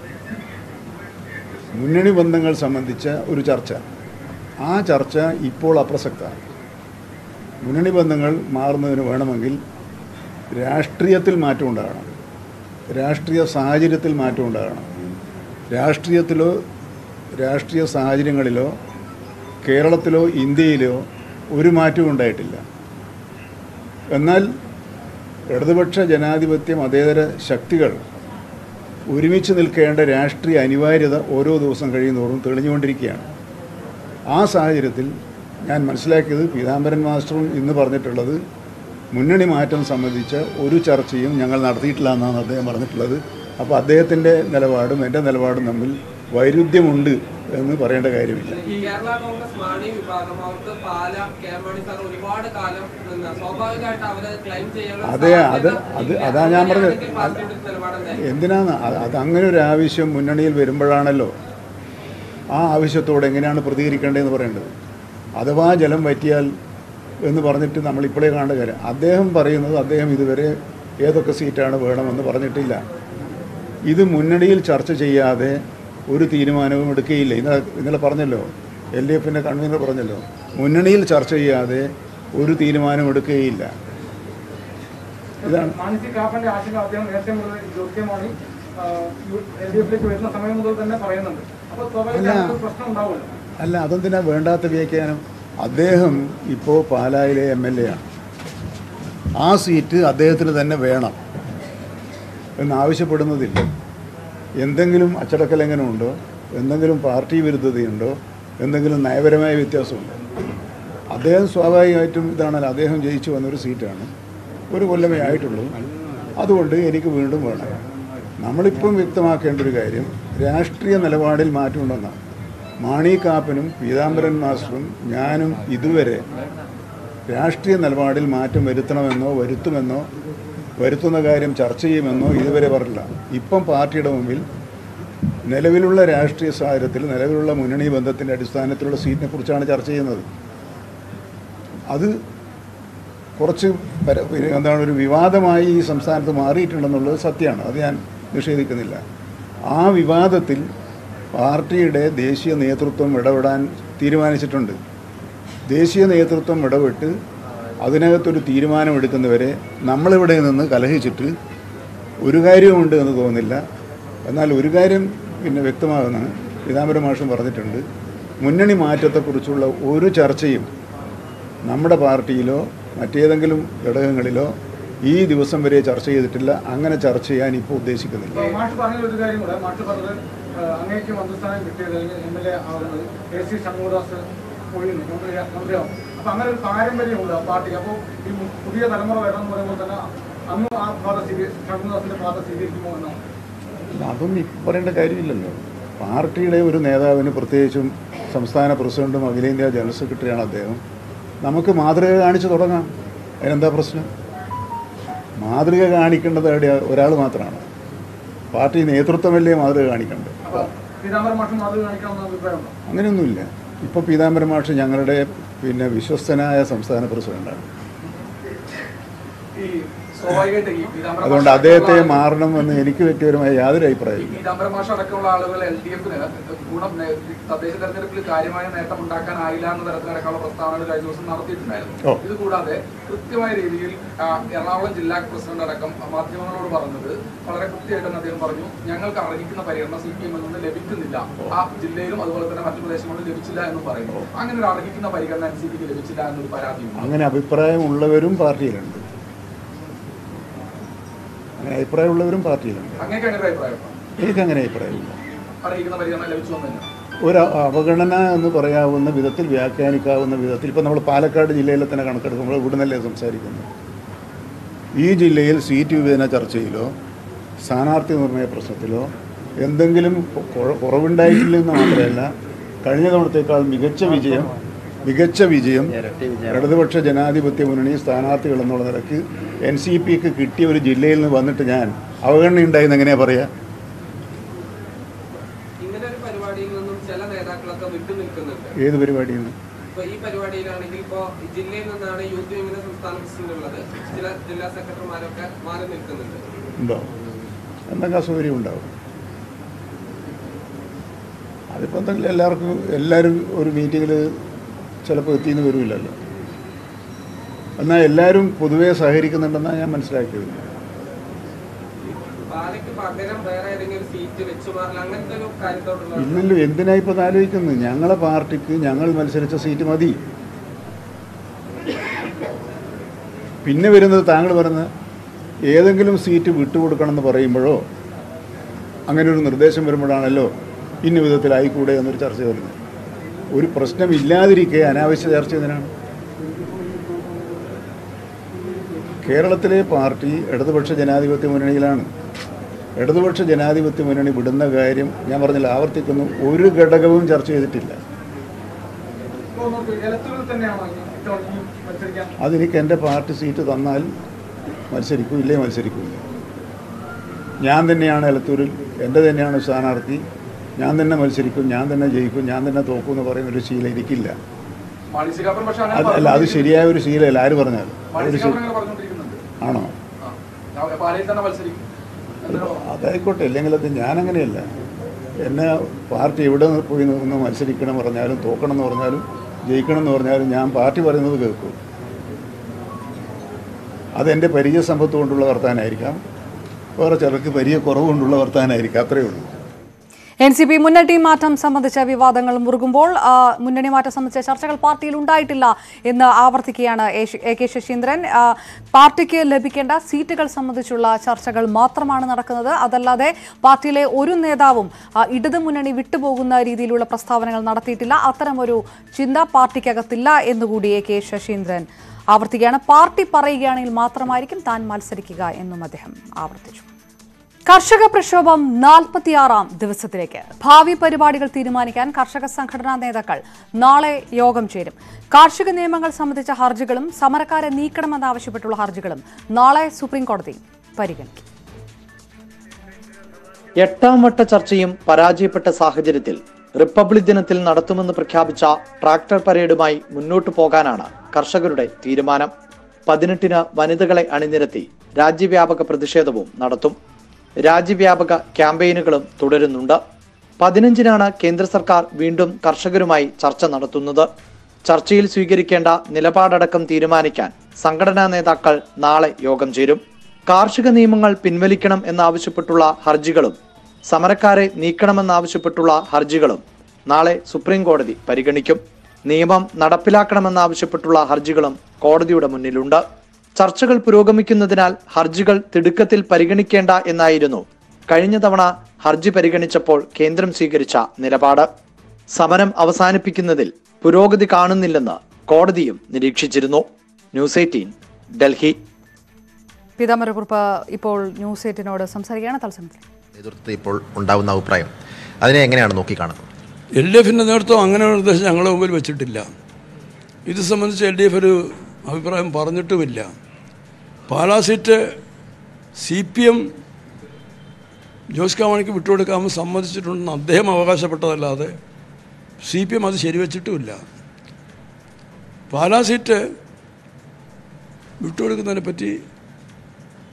മുന്നണി ബന്ധങ്ങൾ സംബന്ധിച്ച ഒരു ചർച്ച ആ ചർച്ച ഇപ്പോൾ അപ്രസക്തമാണ് മുന്നണി ബന്ധങ്ങൾ മാറുന്നതിന് വേണമെങ്കിൽ രാഷ്ട്രീയത്തിൽ മാറ്റം ഉണ്ടാകണം രാഷ്ട്രീയ സാഹചര്യത്തിൽ മാറ്റം ഉണ്ടാകണം രാഷ്ട്രീയത്തിലോ രാഷ്ട്രീയ സാഹചര്യങ്ങളിലോ കേരളത്തിലോ ഇന്ത്യയിലോ ഒരു മാറ്റവും ഉണ്ടായിട്ടില്ല എന്നാൽ ഇടതുപക്ഷ ജനാധിപത്യ മതേതര ശക്തികൾ ഒരുമിച്ച് നിൽക്കേണ്ട രാഷ്ട്രീയ അനിവാര്യത ഓരോ ദിവസം കഴിയുന്നതോറും തെളിഞ്ഞുകൊണ്ടിരിക്കുകയാണ് ആ സാഹചര്യത്തിൽ ഞാൻ മനസ്സിലാക്കിയത് പീതാംബരൻ മാസ്റ്ററും ഇന്ന് പറഞ്ഞിട്ടുള്ളത് മുന്നണി മാറ്റം സംബന്ധിച്ച ഒരു ചർച്ചയും ഞങ്ങൾ നടത്തിയിട്ടില്ല എന്നാണ് അദ്ദേഹം പറഞ്ഞിട്ടുള്ളത് അപ്പോൾ അദ്ദേഹത്തിൻ്റെ നിലപാടും എൻ്റെ നിലപാടും തമ്മിൽ വൈരുദ്ധ്യമുണ്ട് എന്ന് പറയേണ്ട കാര്യമില്ല ഈ കേരള കോൺഗ്രസ് മാണി വിഭാഗം അവർക്ക് Pala K M Mani sir ഒരുപാട് കാലം നിന്ന് സ്വാഭാവികമായിട്ട് അവര് ക്ലെയിം ചെയ്യാനുള്ള അതെ അത് അത് അതാ ഞാൻ പറഞ്ഞത് പാർട്ടിയുടെ നിലപാടെന്താ എന്തിനാണ് അത് അത് അങ്ങനെ ഒരു ആവശ്യം മുന്നണിയിൽ വരുമ്പോഴാണല്ലോ ആ ആവശ്യത്തോട് എങ്ങനെയാണ് പ്രതികരിക്കേണ്ടതെന്ന് പറയേണ്ടത് അഥവാ ജലം വറ്റിയാൽ എന്ന് പറഞ്ഞിട്ട് നമ്മൾ ഇപ്പോഴേ കാണേണ്ട കാര്യം അദ്ദേഹം പറയുന്നത് അദ്ദേഹം ഇതുവരെ ഏതൊക്കെ സീറ്റാണ് വേണമെന്ന് പറഞ്ഞിട്ടില്ല ഇത് മുന്നണിയിൽ ചർച്ച ചെയ്യാതെ ഒരു തീരുമാനവും എടുക്കുകയില്ല ഇന്നലെ ഇന്നലെ പറഞ്ഞല്ലോ എൽ ഡി എഫിൻ്റെ കൺവീനർ പറഞ്ഞല്ലോ മുന്നണിയിൽ ചർച്ച ചെയ്യാതെ ഒരു തീരുമാനം എടുക്കുകയില്ല ഇതാണ് മാനസിക കാപ്പന്റെ ആശങ്ക അദ്ദേഹം നേരത്തെ മുതൽ Jose K Mani L D എഫിലേക്ക് വരുന്ന സമയം മുതൽ തന്നെ പറയുന്നുണ്ട് അപ്പോൾ സ്വാഭാവികമായിട്ടും ഒരു പ്രശ്നം ഉണ്ടാവുമല്ലോ അല്ല അതെന്തിനാ വേണ്ടാത്ത വ്യാഖ്യാനം അദ്ദേഹം ഇപ്പോൾ പാലായിലെ എം എൽ എ ആണ് ആ സീറ്റ് അദ്ദേഹത്തിന് തന്നെ വേണം എന്നാവശ്യപ്പെടുന്നതില്ല എന്തെങ്കിലും അച്ചടക്കലംഘനമുണ്ടോ എന്തെങ്കിലും പാർട്ടി വിരുദ്ധതയുണ്ടോ എന്തെങ്കിലും നയപരമായ വ്യത്യാസമുണ്ടോ അദ്ദേഹം സ്വാഭാവികമായിട്ടും ഇതാണല്ലോ അദ്ദേഹം ജയിച്ചു വന്നൊരു സീറ്റാണ് ഒരു കൊല്ലമേ ആയിട്ടുള്ളൂ അതുകൊണ്ട് എനിക്ക് വീണ്ടും വേണം നമ്മളിപ്പം വ്യക്തമാക്കേണ്ട ഒരു കാര്യം രാഷ്ട്രീയ നിലപാടിൽ മാറ്റമുണ്ടെന്നാണ് മാണി കാപ്പനും പീതാംബരൻ മാസ്റ്ററും ഞാനും ഇതുവരെ രാഷ്ട്രീയ നിലപാടിൽ മാറ്റം വരുത്തണമെന്നോ വരുത്തുമെന്നോ വരുത്തുന്ന കാര്യം ചർച്ച ചെയ്യുമെന്നോ ഇതുവരെ പറഞ്ഞില്ല ഇപ്പം പാർട്ടിയുടെ മുമ്പിൽ നിലവിലുള്ള രാഷ്ട്രീയ സാഹചര്യത്തിൽ നിലവിലുള്ള മുന്നണി ബന്ധത്തിൻ്റെ അടിസ്ഥാനത്തിലുള്ള സീറ്റിനെ കുറിച്ചാണ് ചർച്ച ചെയ്യുന്നത് അത് കുറച്ച് പര- പിന്നെ എന്താണ് ഒരു വിവാദമായി ഈ സംസ്ഥാനത്ത് മാറിയിട്ടുണ്ടെന്നുള്ളത് സത്യമാണ് അത് ഞാൻ നിഷേധിക്കുന്നില്ല ആ വിവാദത്തിൽ പാർട്ടിയുടെ ദേശീയ നേതൃത്വം ഇടപെടാൻ തീരുമാനിച്ചിട്ടുണ്ട് ദേശീയ നേതൃത്വം ഇടപെട്ട് അതിനകത്തൊരു തീരുമാനമെടുക്കുന്നവരെ നമ്മളിവിടെ നിന്ന് കലഹിച്ചിട്ട് ഒരു കാര്യവുമുണ്ട് എന്ന് തോന്നുന്നില്ല എന്നാൽ ഒരു കാര്യം പിന്നെ വ്യക്തമാകുന്ന പീതാംബര മാഷും പറഞ്ഞിട്ടുണ്ട് മുന്നണി മാറ്റത്തെക്കുറിച്ചുള്ള ഒരു ചർച്ചയും നമ്മുടെ പാർട്ടിയിലോ മറ്റേതെങ്കിലും ഘടകങ്ങളിലോ ഈ ദിവസം വരെ ചർച്ച ചെയ്തിട്ടില്ല അങ്ങനെ ചർച്ച ചെയ്യാൻ ഇപ്പോൾ ഉദ്ദേശിക്കുന്നില്ല അപ്പോൾ മാഷ് പറഞ്ഞ ഒരു കാര്യം കൂടെ മാഷ് പറഞ്ഞത് ആ, അങ്ങേക്ക് മന്ത്രിസ്ഥാനം കിട്ടിയത് എം എൽ എ ആവുന്നത് കെ സി ഷൺമുഖദാസ് ഒഴിയുന്നു മന്ത്രി മന്ത്രിയാവും അപ്പോൾ അങ്ങനെ ഒരു പാരമ്പര്യമുണ്ട് ആ പാർട്ടിക്ക് അപ്പോൾ ഈ മു- പുതിയ തലമുറ വരണം എന്ന് പറയുമ്പോൾ തന്നെ അന്ന് ആ പാത സ്വീകരി ഷൺമുഖദാസിന്റെ പാത സ്വീകരിക്കുമോ എന്നാണ് അല്ല, അതൊന്നും ഇപ്പം പറയേണ്ട കാര്യമില്ലല്ലോ പാർട്ടിയുടെ ഒരു നേതാവിന് പ്രത്യേകിച്ചും സംസ്ഥാന പ്രസിഡന്റും അഖിലേന്ത്യാ ജനറൽ സെക്രട്ടറിയാണ് അദ്ദേഹം നമുക്ക് മാതൃക കാണിച്ചു തുടങ്ങാം അതിനെന്താ പ്രശ്നം മാതൃക കാണിക്കേണ്ടത് എവിടെ ഒരാൾ മാത്രമാണ് പാർട്ടി നേതൃത്വമല്ലേ മാതൃക കാണിക്കേണ്ടത് പീതാംബരം മാഷ് മാതൃക കാണിക്കണമെന്ന അഭിപ്രായമുണ്ടോ അങ്ങനെയൊന്നുമില്ല ഇപ്പോൾ പീതാംബരം മാഷ് ഞങ്ങളുടെ പിന്നെ വിശ്വസ്തനായ സംസ്ഥാന പ്രസിഡന്റാണ് ഈ സ്വാഭാവികമായിട്ട് ഈ പീതാംബരം അതുകൊണ്ട് മാഷ് അദ്ദേഹത്തെ അടക്കമുള്ള മാറണമെന്ന് എനിക്ക് വ്യക്തിപരമായ യാതൊരു അഭിപ്രായമില്ല പീതാംബരം മാഷ് അടക്കമുള്ള ആളുകൾ എൽ ഡി എഫിന് ഗുണം നേ- തദ്ദേശ തെരഞ്ഞെടുപ്പിൽ കാര്യമായ നേട്ടം ഉണ്ടാക്കാനായില്ല എന്ന തരത്തിലടക്കമുള്ള പ്രസ്താവനകൾ കഴിഞ്ഞ ദിവസം നടത്തിയിട്ടുണ്ടായിരുന്നു ഓ. ഇത് കൂടാതെ കൃത്യമായ രീതിയിൽ ആ, എറണാകുളം ജില്ലാ പ്രസിഡന്റ് അടക്കം മാധ്യമങ്ങളോട് പറഞ്ഞത് വളരെ കൃത്യമായിട്ട് അദ്ദേഹം പറഞ്ഞു ഞങ്ങൾക്ക് അർഹിക്കുന്ന പരിഗണന സി പി എമ്മിൽ നിന്ന് ലഭിക്കുന്നില്ല ആ ജില്ലയിലും അതുപോലെ തന്നെ മറ്റു പ്രദേശങ്ങളിലും ലഭിച്ചില്ല എന്ന് പറയുന്നു അങ്ങനെ ഒരു അർഹിക്കുന്ന പരിഗണന എൻ സി പിക്ക് ലഭിച്ചില്ല എന്നൊരു പരാതിയുണ്ട് അങ്ങനെ അഭിപ്രായമുള്ളവരും പാർട്ടിയിലുണ്ട് അങ്ങനെ അഭിപ്രായമുള്ളവരും പാർട്ടിയിലുണ്ട് അങ്ങനെയൊക്കെയാണ് ഒരു അഭിപ്രായം എനിക്കങ്ങനെ അഭിപ്രായമില്ല അർഹിക്കുന്ന പരിഗണന ലഭിച്ചു എന്ന് തന്നെ ഒരു അവഗണന എന്ന് പറയാവുന്ന വിധത്തിൽ വ്യാഖ്യാനിക്കാവുന്ന വിധത്തിൽ ഇപ്പം നമ്മൾ പാലക്കാട് ജില്ലയിലെ തന്നെ കണക്കെടുക്കുമ്പോൾ ഇവിടുന്നല്ലേ സംസാരിക്കുന്നത് ഈ ജില്ലയിൽ സീറ്റ് വിഭജന ചർച്ചയിലോ സ്ഥാനാർത്ഥി നിർണയ പ്രശ്നത്തിലോ എന്തെങ്കിലും കുറ- കുറവുണ്ടായിട്ടില്ലെന്ന് മാത്രമല്ല കഴിഞ്ഞ തവണത്തേക്കാൾ മികച്ച വിജയം മികച്ച വിജയം ഇടതുപക്ഷ ജനാധിപത്യ മുന്നണി സ്ഥാനാർത്ഥികൾ എന്നുള്ള നിലക്ക് എൻ സി പിക്ക് കിട്ടിയ ഒരു ജില്ലയിൽ നിന്ന് വന്നിട്ട് ഞാൻ അവഗണന ഉണ്ടായെന്ന് എങ്ങനെയാ പറയുക ഇങ്ങനെ ഒരു പരിപാടിയിൽ നിന്നും ചില നേതാക്കളൊക്കെ വിട്ടുനിൽക്കുന്നുണ്ട് ഏത് പരിപാടിയിൽ നിന്ന് ഇപ്പൊ ഈ പരിപാടിയിലാണെങ്കിൽ ഇപ്പോ ഈ ജില്ലയിൽ നിന്നാണ് യൂത്ത് വിങ്ങിന്റെ സംസ്ഥാന പ്രസിഡന്റ് ഉള്ളത് ചില ജില്ലാ സെക്രട്ടറിമാരൊക്കെ മാറി നിൽക്കുന്നുണ്ട് ഉണ്ടോ എന്തെങ്കിലും അസൗകര്യം ഉണ്ടാവും അതിപ്പോൾ എന്തെങ്കിലും എല്ലാവർക്കും എല്ലാവരും ഒരു മീറ്റിങ്ങിൽ ചിലപ്പോൾ എത്തിയെന്ന് വരില്ലല്ലോ എന്നാൽ എല്ലാവരും പൊതുവേ സഹകരിക്കുന്നുണ്ടെന്നാണ് ഞാൻ മനസ്സിലാക്കിയത് പാലയ്ക്ക് പകരം വേറെ ഏതെങ്കിലും ഒരു സീറ്റ് വെച്ചു മാറില്ല അങ്ങനത്തെ ഒരു കാര്യത്തോടുള്ള ഇല്ലല്ലോ എന്തിനാ ഇപ്പോൾ ആലോചിക്കുന്നത് ഞങ്ങളെ പാർട്ടിക്ക് ഞങ്ങൾ മത്സരിച്ച സീറ്റ് മതി പിന്നെ വരുന്നത് താങ്കൾ പറഞ്ഞ ഏതെങ്കിലും സീറ്റ് വിട്ടുകൊടുക്കണമെന്ന് പറയുമ്പോഴോ അങ്ങനെ ഒരു നിർദ്ദേശം വരുമ്പോഴാണല്ലോ ഇന്ന വിധത്തിലായിക്കൂടെ എന്നൊരു ചർച്ച വരുന്നത് ഒരു പ്രശ്നം ഇല്ലാതിരിക്കെ അനാവശ്യ ചർച്ച എന്തിനാണ് കേരളത്തിലെ പാർട്ടി ഇടതുപക്ഷ ജനാധിപത്യ മുന്നണിയിലാണ് ഇടതുപക്ഷ ജനാധിപത്യ മുന്നണി വിടുന്ന കാര്യം ഞാൻ പറഞ്ഞില്ല ആവർത്തിക്കുന്നു ഒരു ഘടകവും ചർച്ച ചെയ്തിട്ടില്ല ഇപ്പോൾ നോക്കൂ, എലത്തൂരിൽ തന്നെയാണോ ഈ ഇത്തവണ ഈ മത്സരിക്കാൻ അതെനിക്ക് എൻ്റെ പാർട്ടി സീറ്റ് തന്നാൽ മത്സരിക്കും ഇല്ലേ മത്സരിക്കില്ല ഞാൻ തന്നെയാണ് എലത്തൂരിൽ എൻ്റെ തന്നെയാണ് സ്ഥാനാർത്ഥി ഞാൻ തന്നെ മത്സരിക്കും ഞാൻ തന്നെ ജയിക്കും ഞാൻ തന്നെ തോക്കും എന്ന് പറയുന്ന ഒരു ശീലം എനിക്കില്ല മാണി സി കാപ്പൻ പക്ഷേ അങ്ങനെ അത് അല്ല അത് ശരിയായ ഒരു ശീലമല്ല ആര് പറഞ്ഞാൽ മാണി ഒരു സി ശരി കാപ്പൻ അങ്ങനെ പറഞ്ഞുകൊണ്ടിരിക്കുന്നുണ്ട് ആണോ ആ. ഞാൻ പാലയിൽ തന്നെ മത്സരിക്കും എന്തിനാ പറഞ്ഞത്? അതായിക്കോട്ടെ അല്ലെങ്കിൽ അത് ഞാനങ്ങനെയല്ല എന്നെ പാർട്ടി എവിടെ പോയി നിന്ന് മത്സരിക്കണം പറഞ്ഞാലും തോക്കണം എന്ന് പറഞ്ഞാലും ജയിക്കണം എന്ന് പറഞ്ഞാലും ഞാൻ പാർട്ടി പറയുന്നത് കേൾക്കും അതെൻ്റെ പരിചയസമ്പത്ത് കൊണ്ടുള്ള വർത്താനായിരിക്കാം വേറെ ചിലർക്ക് പരിചയ കുറവ് കൊണ്ടുള്ള വർത്താനായിരിക്കാം അത്രയേ ഉള്ളൂ എൻ സി പി മുന്നണി മാറ്റം സംബന്ധിച്ച വിവാദങ്ങൾ മുറുകുമ്പോൾ ആ, മുന്നണി മാറ്റം സംബന്ധിച്ച ചർച്ചകൾ പാർട്ടിയിൽ ഉണ്ടായിട്ടില്ല എന്ന് ആവർത്തിക്കുകയാണ് എ ശ- എ കെ ശശീന്ദ്രൻ ആ, പാർട്ടിക്ക് ലഭിക്കേണ്ട സീറ്റുകൾ സംബന്ധിച്ചുള്ള ചർച്ചകൾ മാത്രമാണ് നടക്കുന്നത് അതല്ലാതെ പാർട്ടിയിലെ ഒരു നേതാവും ആ, ഇടതു മുന്നണി വിട്ടുപോകുന്ന രീതിയിലുള്ള പ്രസ്താവനകൾ നടത്തിയിട്ടില്ല അത്തരമൊരു ചിന്ത പാർട്ടിക്കകത്തില്ല എന്നുകൂടി എ കെ ശശീന്ദ്രൻ ആവർത്തിക്കുകയാണ് പാർട്ടി പറയുകയാണെങ്കിൽ മാത്രമായിരിക്കും താൻ മത്സരിക്കുക എന്നും അദ്ദേഹം ആവർത്തിച്ചു കർഷക പ്രക്ഷോഭം നാൽപ്പത്തിയാറാം ദിവസത്തിലേക്ക് ഭാവി പരിപാടികൾ തീരുമാനിക്കാൻ കർഷക സംഘടനാ നേതാക്കൾ നാളെ യോഗം ചേരും കാർഷിക നിയമങ്ങൾ സംബന്ധിച്ച ഹർജികളും സമരക്കാരെ നീക്കണമെന്നാവശ്യപ്പെട്ടുള്ള ഹർജികളും നാളെ സുപ്രീം കോടതി പരിഗണിക്കും എട്ടാം വട്ട ചർച്ചയും പരാജയപ്പെട്ട സാഹചര്യത്തിൽ റിപ്പബ്ലിക് ദിനത്തിൽ നടത്തുമെന്ന് പ്രഖ്യാപിച്ച ട്രാക്ടർ പരേഡുമായി മുന്നോട്ടു പോകാനാണ് കർഷകരുടെ തീരുമാനം പതിനെട്ടിന് വനിതകളെ അണിനിരത്തി രാജ്യവ്യാപക പ്രതിഷേധവും നടത്തും രാജ്യവ്യാപക ക്യാമ്പയിനുകളും തുടരുന്നുണ്ട് പതിനഞ്ചിനാണ് കേന്ദ്ര സർക്കാർ വീണ്ടും കർഷകരുമായി ചർച്ച നടത്തുന്നത് ചർച്ചയിൽ സ്വീകരിക്കേണ്ട നിലപാടടക്കം തീരുമാനിക്കാൻ സംഘടനാ നേതാക്കൾ നാളെ യോഗം ചേരും കാർഷിക നിയമങ്ങൾ പിൻവലിക്കണം എന്നാവശ്യപ്പെട്ടുള്ള ഹർജികളും സമരക്കാരെ നീക്കണമെന്നാവശ്യപ്പെട്ടുള്ള ഹർജികളും നാളെ സുപ്രീം കോടതി പരിഗണിക്കും നിയമം നടപ്പിലാക്കണമെന്നാവശ്യപ്പെട്ടുള്ള ഹർജികളും കോടതിയുടെ മുന്നിലുണ്ട് ചർച്ചകൾ പുരോഗമിക്കുന്നതിനാൽ ഹർജികൾ തിടുക്കത്തിൽ പരിഗണിക്കേണ്ട എന്നായിരുന്നു കഴിഞ്ഞ തവണ ഹർജി പരിഗണിച്ചപ്പോൾ കേന്ദ്രം സ്വീകരിച്ച നിലപാട് സമരം അവസാനിപ്പിക്കുന്നതിൽ പുരോഗതി കാണുന്നില്ലെന്ന് കോടതിയും നിരീക്ഷിച്ചിരുന്നു ന്യൂസ് എയ്റ്റീൻ ഡൽഹി പീതാംബരക്കുറിപ്പ് ഇപ്പോൾ ന്യൂസ് എയ്റ്റിനോട് സംസാരിക്കുകയാണ് തത്സമയത്തിൽ നേതൃത്വത്തിൽ ഇപ്പോൾ ഉണ്ടാവുന്ന അഭിപ്രായം അതിനെ എങ്ങനെയാണ് നോക്കിക്കാണുന്നത് എൽ ഡി എഫിൻ്റെ നേതൃത്വം അങ്ങനെ ഒരു നിർദ്ദേശം ഞങ്ങളുടെ മുമ്പിൽ വെച്ചിട്ടില്ല ഇത് സംബന്ധിച്ച് എൽ ഡി എഫ് ഒരു അഭിപ്രായം പറഞ്ഞിട്ടുമില്ല Pala seat C P M Jose കാമാണിക്ക് വിട്ടുകൊടുക്കാമെന്ന് സമ്മതിച്ചിട്ടുണ്ടെന്ന് അദ്ദേഹം അവകാശപ്പെട്ടതല്ലാതെ സി പി എം അത് ശരിവച്ചിട്ടുമില്ല പാലാ സീറ്റ് വിട്ടുകൊടുക്കുന്നതിനെ പറ്റി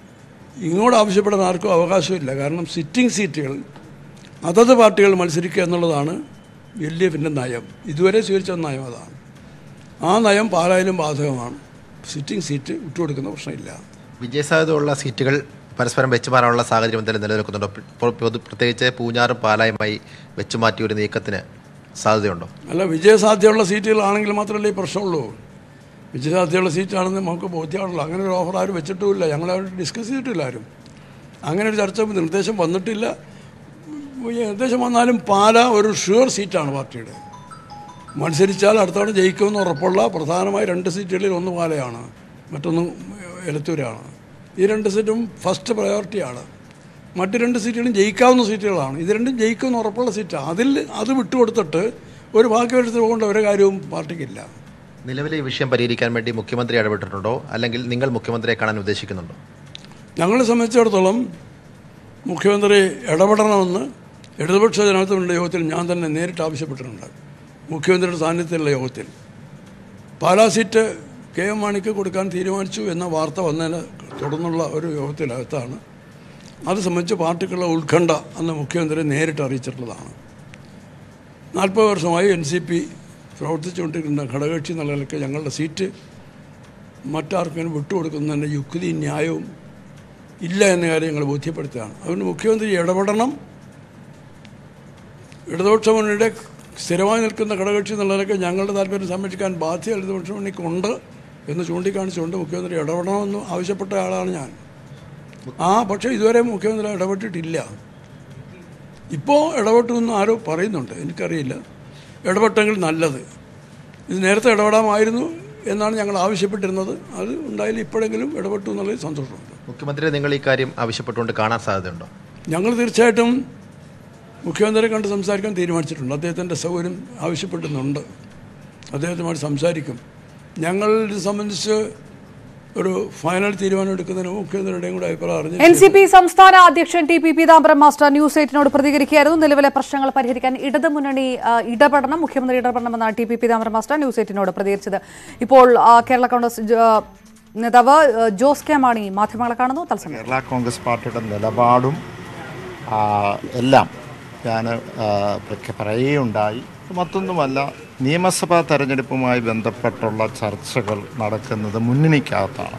ഇങ്ങോട്ട് ആവശ്യപ്പെടാൻ ആർക്കും അവകാശമില്ല കാരണം സിറ്റിംഗ് സീറ്റുകൾ അതത് പാർട്ടികൾ മത്സരിക്കുക എന്നുള്ളതാണ് എൽ ഡി എഫിൻ്റെ നയം ഇതുവരെ സ്വീകരിച്ച നയം അതാണ് ആ നയം പാലായാലും ബാധകമാണ് സിറ്റിംഗ് സീറ്റ് വിട്ടുകൊടുക്കുന്ന പ്രശ്നമില്ല വിജയസാധ്യതയുള്ള സീറ്റുകൾ പരസ്പരം വെച്ചുമാറാനുള്ള സാഹചര്യം എന്തെങ്കിലും നിലനിൽക്കുന്നുണ്ടോ ഇപ്പോൾ പൊതു- പ്രത്യേകിച്ച് പൂഞ്ഞാറും പാലായുമായി വെച്ചുമാറ്റിയ ഒരു നീക്കത്തിന് സാധ്യതയുണ്ടോ അല്ല വിജയസാധ്യതയുള്ള സീറ്റുകളാണെങ്കിൽ മാത്രമല്ലേ ഈ പ്രശ്നമുള്ളൂ വിജയസാധ്യതയുള്ള സീറ്റാണെന്ന് നമുക്ക് ബോധ്യമാണല്ലോ അങ്ങനെ ഒരു ഓഫർ ആരും വെച്ചിട്ടുമില്ല ഞങ്ങൾ ഡിസ്കസ് ചെയ്തിട്ടില്ല ആരും അങ്ങനെ ഒരു ചർച്ച നിർദ്ദേശം വന്നിട്ടില്ല ഈ നിർദ്ദേശം വന്നാലും പാല ഒരു ഷുവർ സീറ്റാണ് പാർട്ടിയുടെ മത്സരിച്ചാൽ അടുത്ത തവണ ജയിക്കുമെന്ന് ഉറപ്പുള്ള പ്രധാനമായ രണ്ട് സീറ്റുകളിൽ ഒന്ന് പാലയാണ് മറ്റൊന്ന് എലത്തൂരാണ് ഈ രണ്ട് സീറ്റും ഫസ്റ്റ് പ്രയോറിറ്റിയാണ് മറ്റ് രണ്ട് സീറ്റുകളും ജയിക്കാവുന്ന സീറ്റുകളാണ് ഇത് രണ്ടും ജയിക്കുമെന്ന് ഉറപ്പുള്ള സീറ്റാണ് അതിൽ അത് വിട്ടുകൊടുത്തിട്ട് ഒരു ഭാഗ്യവശത്തിന് പോകേണ്ട ഒരു കാര്യവും പാർട്ടിക്കില്ല നിലവിലെ ഈ വിഷയം പരിഹരിക്കാൻ വേണ്ടി മുഖ്യമന്ത്രി ഇടപെട്ടിട്ടുണ്ടോ അല്ലെങ്കിൽ നിങ്ങൾ മുഖ്യമന്ത്രിയെ കാണാൻ ഉദ്ദേശിക്കുന്നുണ്ടോ ഞങ്ങളെ സംബന്ധിച്ചിടത്തോളം മുഖ്യമന്ത്രി ഇടപെടണമെന്ന് ഇടതുപക്ഷ ജനാധിപത്യ യോഗത്തിൽ ഞാൻ തന്നെ നേരിട്ട് ആവശ്യപ്പെട്ടിട്ടുണ്ട് മുഖ്യമന്ത്രിയുടെ സാന്നിധ്യത്തിലുള്ള യോഗത്തിൽ പാലാ സീറ്റ് കെ എം മാണിക്ക് കൊടുക്കാൻ തീരുമാനിച്ചു എന്ന വാർത്ത വന്നതിന് തുടർന്നുള്ള ഒരു യോഗത്തിനകത്താണ് അത് സംബന്ധിച്ച് പാർട്ടിക്കുള്ള ഉത്കണ്ഠ അന്ന് മുഖ്യമന്ത്രി നേരിട്ട് അറിയിച്ചിട്ടുള്ളതാണ് നാൽപ്പത് വർഷമായി എൻ സി പി പ്രവർത്തിച്ചുകൊണ്ടിരിക്കുന്ന ഘടകകക്ഷി എന്നുള്ള നിലയ്ക്ക് ഞങ്ങളുടെ സീറ്റ് മറ്റാർക്കും വിട്ടുകൊടുക്കുന്നതിൻ്റെ യുക്തിയും ന്യായവും ഇല്ല എന്ന കാര്യം ഞങ്ങൾ ബോധ്യപ്പെടുത്തുകയാണ് അതുകൊണ്ട് മുഖ്യമന്ത്രി ഇടപെടണം ഇടതുപക്ഷ മുന്നണിയുടെ സ്ഥിരമായി നിൽക്കുന്ന ഘടകകക്ഷി എന്നുള്ള നിലയ്ക്ക് ഞങ്ങളുടെ താല്പര്യം സംരക്ഷിക്കാൻ ബാധ്യത ഇടതുപക്ഷ മുന്നണിക്കുണ്ട് എന്ന് ചൂണ്ടിക്കാണിച്ചുകൊണ്ട് മുഖ്യമന്ത്രി ഇടപെടണമെന്ന് ആവശ്യപ്പെട്ട ആളാണ് ഞാൻ ആ പക്ഷേ ഇതുവരെ മുഖ്യമന്ത്രി ഇടപെട്ടിട്ടില്ല ഇപ്പോൾ ഇടപെട്ടു എന്ന് ആരോ പറയുന്നുണ്ട് എനിക്കറിയില്ല ഇടപെട്ടെങ്കിൽ നല്ലത് ഇത് നേരത്തെ ഇടപെടാമായിരുന്നു എന്നാണ് ഞങ്ങൾ ആവശ്യപ്പെട്ടിരുന്നത് അത് ഉണ്ടായാലും ഇപ്പോഴെങ്കിലും ഇടപെട്ടു എന്നുള്ളതിൽ സന്തോഷമുണ്ട് മുഖ്യമന്ത്രി നിങ്ങൾ ഈ കാര്യം ആവശ്യപ്പെട്ടുകൊണ്ട് കാണാൻ സാധ്യതയുണ്ടോ ഞങ്ങൾ തീർച്ചയായിട്ടും മുഖ്യമന്ത്രിയെ കണ്ട് സംസാരിക്കാൻ തീരുമാനിച്ചിട്ടുണ്ട് അദ്ദേഹത്തിൻ്റെ സൗകര്യം ആവശ്യപ്പെടുന്നുണ്ട് അദ്ദേഹത്തുമായിട്ട് സംസാരിക്കും ഞങ്ങൾ ഇത് സംബന്ധിച്ച് ഒരു ഫൈനൽ തീരുമാനം എടുക്കുന്നതിന് മുഖ്യമന്ത്രിയുടെയും കൂടെ അഭിപ്രായം അറിഞ്ഞു എൻ സി പി സംസ്ഥാന അധ്യക്ഷൻ T P Peethambaran master news എയ്റ്റിനോട് പ്രതികരിക്കുകയായിരുന്നു നിലവിലെ പ്രശ്നങ്ങൾ പരിഹരിക്കാൻ ഇടതുമുന്നണി ആ, ഇടപെടണം മുഖ്യമന്ത്രി ഇടപെടണമെന്നാണ് T P Peethambaran master news എയ്റ്റിനോട് പ്രതികരിച്ചത് ഇപ്പോൾ ആ, കേരള കോൺഗ്രസ് ജ- നേതാവ് ആ, ജോസ് കെ മാണി മാധ്യമങ്ങളെ കാണുന്നു തത്സമയം കേരള കോൺഗ്രസ് പാർട്ടിയുടെ നിലപാടും ആ, എല്ലാം ഞാൻ പറയുകയുണ്ടായി മറ്റൊന്നുമല്ല നിയമസഭാ തെരഞ്ഞെടുപ്പുമായി ബന്ധപ്പെട്ടുള്ള ചർച്ചകൾ നടക്കുന്നത് മുന്നണിക്കകത്താണ്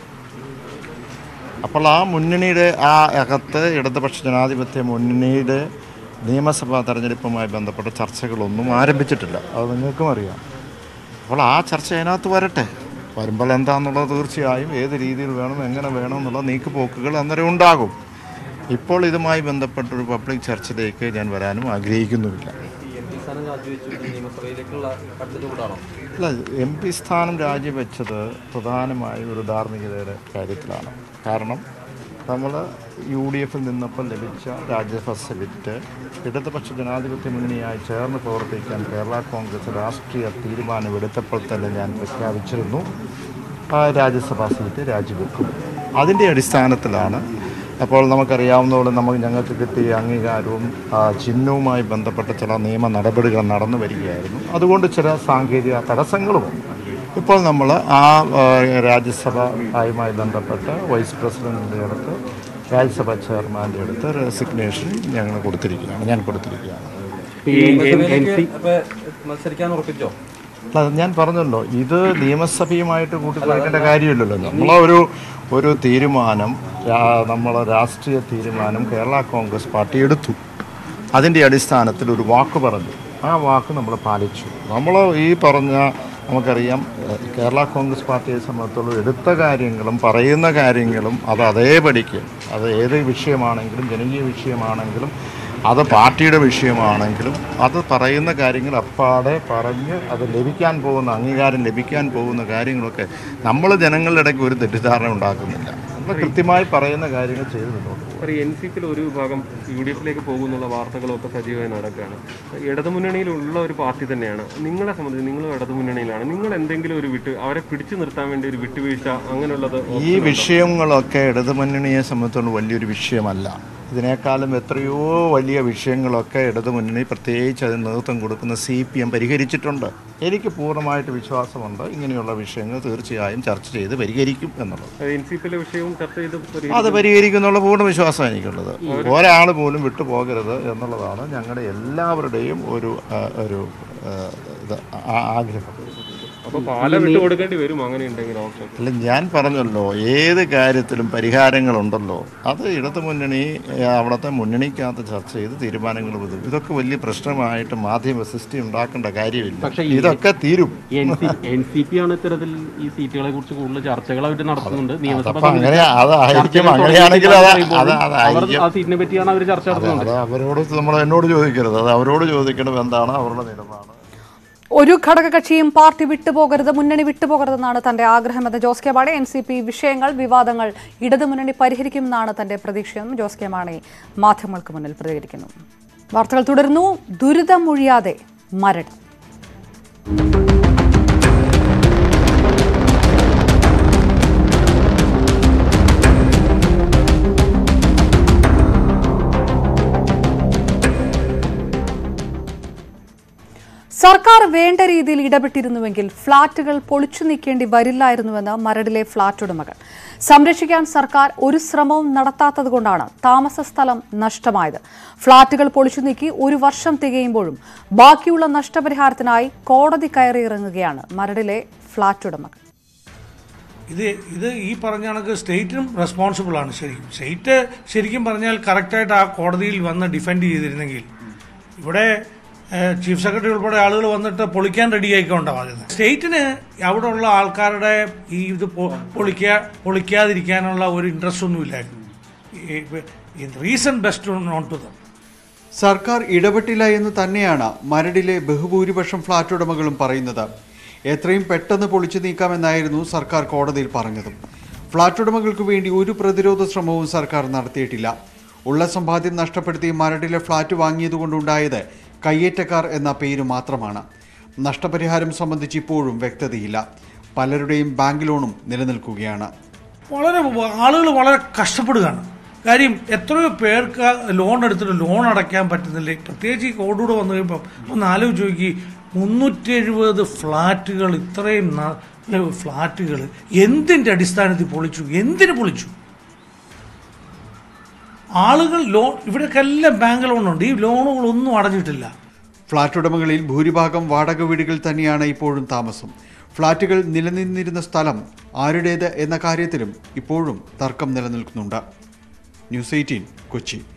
അപ്പോൾ ആ മുന്നണിയുടെ ആ അകത്ത് ഇടതുപക്ഷ ജനാധിപത്യ മുന്നണിയുടെ നിയമസഭാ തെരഞ്ഞെടുപ്പുമായി ബന്ധപ്പെട്ട ചർച്ചകളൊന്നും ആരംഭിച്ചിട്ടില്ല അത് നിങ്ങൾക്കും അറിയാം അപ്പോൾ ആ ചർച്ച അതിനകത്ത് വരട്ടെ വരുമ്പോൾ എന്താണെന്നുള്ളത് തീർച്ചയായും ഏത് രീതിയിൽ വേണം എങ്ങനെ വേണം എന്നുള്ള നീക്കുപോക്കുകൾ അന്നേരം ഉണ്ടാകും ഇപ്പോൾ ഇതുമായി ബന്ധപ്പെട്ടൊരു പബ്ലിക് ചർച്ചയിലേക്ക് ഞാൻ വരാനും ആഗ്രഹിക്കുന്നുമില്ല നിയമസഭയിലേക്കുള്ള കടന്നുകൂടാണോ അല്ല എം പി സ്ഥാനം രാജിവെച്ചത് പ്രധാനമായും ഒരു ധാർമ്മികതയുടെ കാര്യത്തിലാണ് കാരണം നമ്മൾ യു ഡി എഫിൽ നിന്നപ്പോൾ ലഭിച്ച രാജ്യസഭ സീറ്റ് ഇടതുപക്ഷ ജനാധിപത്യ മുന്നണിയായി ചേർന്ന് പ്രവർത്തിക്കാൻ കേരള കോൺഗ്രസ് രാഷ്ട്രീയ തീരുമാനമെടുത്തപ്പോൾ തന്നെ ഞാൻ പ്രഖ്യാപിച്ചിരുന്നു ആ രാജ്യസഭാ സീറ്റ് രാജിവെക്കും അതിൻ്റെ അടിസ്ഥാനത്തിലാണ് അപ്പോൾ നമുക്കറിയാവുന്നതോടെ നമുക്ക് ഞങ്ങൾക്ക് കിട്ടിയ അംഗീകാരവും ആ, ചിഹ്നവുമായി ബന്ധപ്പെട്ട ചില നിയമ നടപടികൾ നടന്നു വരികയായിരുന്നു അതുകൊണ്ട് ചില സാങ്കേതിക തടസ്സങ്ങളുമുണ്ട് ഇപ്പോൾ നമ്മൾ ആ ആ, രാജ്യസഭ ആയുമായി ബന്ധപ്പെട്ട് വൈസ് പ്രസിഡന്റിൻ്റെ അടുത്ത് രാജ്യസഭ ചെയർമാൻ്റെ അടുത്ത് റെസിഗ്നേഷൻ ഞങ്ങൾ കൊടുത്തിരിക്കുകയാണ് ഞാൻ കൊടുത്തിരിക്കുകയാണ് മത്സരിക്കാൻ ഉറപ്പിച്ചോ അല്ല, ഞാൻ പറഞ്ഞല്ലോ ഇത് നിയമസഭയുമായിട്ട് കൂട്ടിക്കുഴക്കേണ്ട കാര്യമില്ലല്ലോ നമ്മളെ ഒരു ഒരു തീരുമാനം രാ- നമ്മളെ രാഷ്ട്രീയ തീരുമാനം കേരള കോൺഗ്രസ് പാർട്ടി എടുത്തു അതിൻ്റെ അടിസ്ഥാനത്തിൽ ഒരു വാക്ക് പറഞ്ഞു ആ വാക്ക് നമ്മൾ പാലിച്ചു നമ്മൾ ഈ പറഞ്ഞ നമുക്കറിയാം ഏഹ്, കേരള കോൺഗ്രസ് പാർട്ടിയെ സംബന്ധിച്ചുള്ള എടുത്ത കാര്യങ്ങളും പറയുന്ന കാര്യങ്ങളും അത് അതേപടിക്ക് അത് ഏത് വിഷയമാണെങ്കിലും ജനകീയ വിഷയമാണെങ്കിലും അത് പാർട്ടിയുടെ വിഷയമാണെങ്കിലും അത് പറയുന്ന കാര്യങ്ങൾ അപ്പാടെ പറഞ്ഞ് അത് ലഭിക്കാൻ പോകുന്ന അംഗീകാരം ലഭിക്കാൻ പോകുന്ന കാര്യങ്ങളൊക്കെ നമ്മൾ ജനങ്ങളുടെ ഇടയ്ക്ക് ഒരു തെറ്റിദ്ധാരണ ഉണ്ടാക്കുന്നില്ല നമ്മൾ കൃത്യമായി പറയുന്ന കാര്യങ്ങൾ ചെയ്ത് മുന്നോട്ട് പോകും എൻ സി പിയിൽ ഒരു വിഭാഗം യു ഡി എഫിലേക്ക് പോകുന്നുള്ള വാർത്തകളൊക്കെ സജീവമായി നടക്കുകയാണ് ഇടതുമുന്നണിയിലുള്ള ഒരു പാർട്ടി തന്നെയാണ് നിങ്ങളെ സംബന്ധിച്ച് നിങ്ങൾ ഇടതുമുന്നണിയിലാണ് നിങ്ങൾ എന്തെങ്കിലും ഒരു വിട്ട് അവരെ പിടിച്ചു നിർത്താൻ വേണ്ടി ഒരു വിട്ടുവീഴ്ച അങ്ങനെയുള്ളത് ഈ വിഷയങ്ങളൊക്കെ ഇടതുമുന്നണിയെ സംബന്ധിച്ചുള്ള വലിയൊരു വിഷയമല്ല ഇതിനേക്കാളും എത്രയോ വലിയ വിഷയങ്ങളൊക്കെ ഇടതു മുന്നണി പ്രത്യേകിച്ച് അതിന് നേതൃത്വം കൊടുക്കുന്ന സി പി എം പരിഹരിച്ചിട്ടുണ്ട് എനിക്ക് പൂർണ്ണമായിട്ട് വിശ്വാസമുണ്ട് ഇങ്ങനെയുള്ള വിഷയങ്ങൾ തീർച്ചയായും ചർച്ച ചെയ്ത് പരിഹരിക്കും എന്നുള്ളത് എൻ സി പിയിലെ വിഷയവും ചർച്ച ചെയ്ത് അത് പരിഹരിക്കുന്നുള്ള പൂർണ്ണ വിശ്വാസം എനിക്കുള്ളത് ഒരാൾ പോലും വിട്ടുപോകരുത് എന്നുള്ളതാണ് ഞങ്ങളുടെ എല്ലാവരുടെയും ഒരു ആ, ഒരു ആ, ഇത് ആ- ആഗ്രഹം അപ്പോൾ പാല വിട്ടു കൊടുക്കേണ്ടി വരും അങ്ങനെ ഉണ്ടെങ്കിൽ ഓപ്ഷൻ അല്ല ഞാൻ പറഞ്ഞല്ലോ ഏത് കാര്യത്തിലും പരിഹാരങ്ങളുണ്ടല്ലോ അത് ഇടതു മുന്നണി ഏ, അവിടുത്തെ മുന്നണിക്കകത്ത് ചർച്ച ചെയ്ത് തീരുമാനങ്ങൾ വരും ഇതൊക്കെ വലിയ പ്രശ്നമായിട്ട് മാധ്യമ സൃഷ്ടി ഉണ്ടാക്കേണ്ട കാര്യമില്ല പക്ഷേ ഈ- ഇതൊക്കെ തീരും എൻ സി പി ആണ് ഇത്തരത്തിൽ ഈ സീറ്റുകളെ കുറിച്ച് കൂടുതൽ ചർച്ചകൾ അവർ നടത്തുന്നുണ്ട് നിയമസഭ അതപ്പോ അങ്ങനെ സംബന്ധിച്ച് അതായിരിക്കും ചർച്ചകൾ അങ്ങനെയാണെങ്കിൽ അത് തുടങ്ങിയിട്ടില്ല അത് എന്ന് പറയുമ്പോൾ അവർ അതായിരിക്കും ആ സീറ്റിനെ പറ്റിയാണ് അവർ ചർച്ച അത് നടത്തുന്നത് അത് അവരോട് നമ്മൾ എന്നോട് ചോദിക്കരുത് അത് അവരോട് ചോദിക്കണം എന്താണ് അവരുടെ നിലപാട് ഒരു ഘടകകക്ഷിയും പാർട്ടി വിട്ടുപോകരുത് മുന്നണി വിട്ടുപോകരുതെന്നാണ് തന്റെ ആഗ്രഹമെന്ന് Jose K Mani N C P വിഷയങ്ങൾ വിവാദങ്ങൾ ഇടതുമുന്നണി പരിഹരിക്കുമെന്നാണ് തന്റെ പ്രതീക്ഷയെന്നും ജോസ് കെ മാണി മാധ്യമങ്ങൾക്ക് മുന്നിൽ പ്രതികരിക്കുന്നു വാർത്തകൾ തുടരുന്നു ദുരിതമൊഴിയാതെ മരണം സർക്കാർ വേണ്ട രീതിയിൽ ഇടപെട്ടിരുന്നുവെങ്കിൽ ഫ്ളാറ്റുകൾ പൊളിച്ചു നീക്കേണ്ടി വരില്ലായിരുന്നുവെന്ന് മരടിലെ ഫ്ളാറ്റ് ഉടമകൾ സംരക്ഷിക്കാൻ സർക്കാർ ഒരു ശ്രമവും നടത്താത്തതുകൊണ്ടാണ് താമസ സ്ഥലം നഷ്ടമായത് ഫ്ളാറ്റുകൾ പൊളിച്ചു നീക്കി ഒരു വർഷം തികയുമ്പോഴും ബാക്കിയുള്ള നഷ്ടപരിഹാരത്തിനായി കോടതി കയറിയിറങ്ങുകയാണ് മരടിലെ ഫ്ളാറ്റ് ഉടമകൾ ഇത് ഇത് ഈ പറഞ്ഞ കണക്ക് സ്റ്റേറ്റിനും റെസ്പോൺസിബിൾ ആണ് ശരിക്കും സ്റ്റേറ്റ് ശരിക്കും പറഞ്ഞാൽ കറക്റ്റായിട്ട് ആ കോടതിയിൽ വന്ന് ഡിഫെൻഡ് ചെയ്തിരുന്നെങ്കിൽ ഇവിടെ ഏഹ്, ചീഫ് സെക്രട്ടറി ഉൾപ്പെടെ ആളുകൾ വന്നിട്ട് പൊളിക്കാൻ റെഡിയായിക്കൊണ്ടാണ് സ്റ്റേറ്റിന് അവിടെ ഉള്ള ആൾക്കാരുടെ ഈ ഇത് പൊ- പൊളിക്കാ പൊളിക്കാതിരിക്കാനുള്ള ഒരു ഇൻട്രസ്റ്റ് ഒന്നുമില്ലായിരുന്നു reason best known to them സർക്കാർ ഇടപെട്ടില്ല എന്ന് തന്നെയാണ് മരടിലെ ബഹുഭൂരിപക്ഷം ഫ്ളാറ്റ് ഉടമകളും പറയുന്നത് എത്രയും പെട്ടെന്ന് പൊളിച്ചു നീക്കാമെന്നായിരുന്നു സർക്കാർ കോടതിയിൽ പറഞ്ഞതും ഫ്ളാറ്റ് ഉടമകൾക്ക് വേണ്ടി ഒരു പ്രതിരോധ ശ്രമവും സർക്കാർ നടത്തിയിട്ടില്ല ഉള്ള സമ്പാദ്യം നഷ്ടപ്പെടുത്തി മരടിലെ ഫ്ളാറ്റ് വാങ്ങിയതുകൊണ്ടുണ്ടായത് കയ്യേറ്റക്കാർ എന്ന പേര് മാത്രമാണ് നഷ്ടപരിഹാരം സംബന്ധിച്ച് ഇപ്പോഴും വ്യക്തതയില്ല പലരുടെയും ബാങ്ക് ലോണും നിലനിൽക്കുകയാണ് വളരെ ആളുകൾ വളരെ കഷ്ടപ്പെടുകയാണ് കാര്യം എത്രയോ പേർക്ക് ലോൺ എടുത്തിട്ട് ലോൺ അടയ്ക്കാൻ പറ്റുന്നില്ല പ്രത്യേകിച്ച് ഈ കോവിഡൂടെ വന്നു കഴിയുമ്പോൾ ഒന്ന് ആലോചിച്ച് നോക്കി മുന്നൂറ്റി എഴുപത് ഫ്ലാറ്റുകൾ ഇത്രയും ഫ്ലാറ്റുകൾ എന്തിൻ്റെ അടിസ്ഥാനത്തിൽ പൊളിച്ചു എന്തിന് പൊളിച്ചു ആളുകൾ ലോൺ ഇവിടെയൊക്കെ എല്ലാം ബാങ്ക് ലോണുണ്ട് ഈ ലോണുകളൊന്നും അടഞ്ഞിട്ടില്ല ഫ്ളാറ്റ് ഉടമകളിൽ ഭൂരിഭാഗം വാടക വീടുകൾ തന്നെയാണ് ഇപ്പോഴും താമസം ഫ്ളാറ്റുകൾ നിലനിന്നിരുന്ന സ്ഥലം ആരുടേത് എന്ന കാര്യത്തിലും ഇപ്പോഴും തർക്കം നിലനിൽക്കുന്നുണ്ട് ന്യൂസ് എയ്റ്റീൻ കൊച്ചി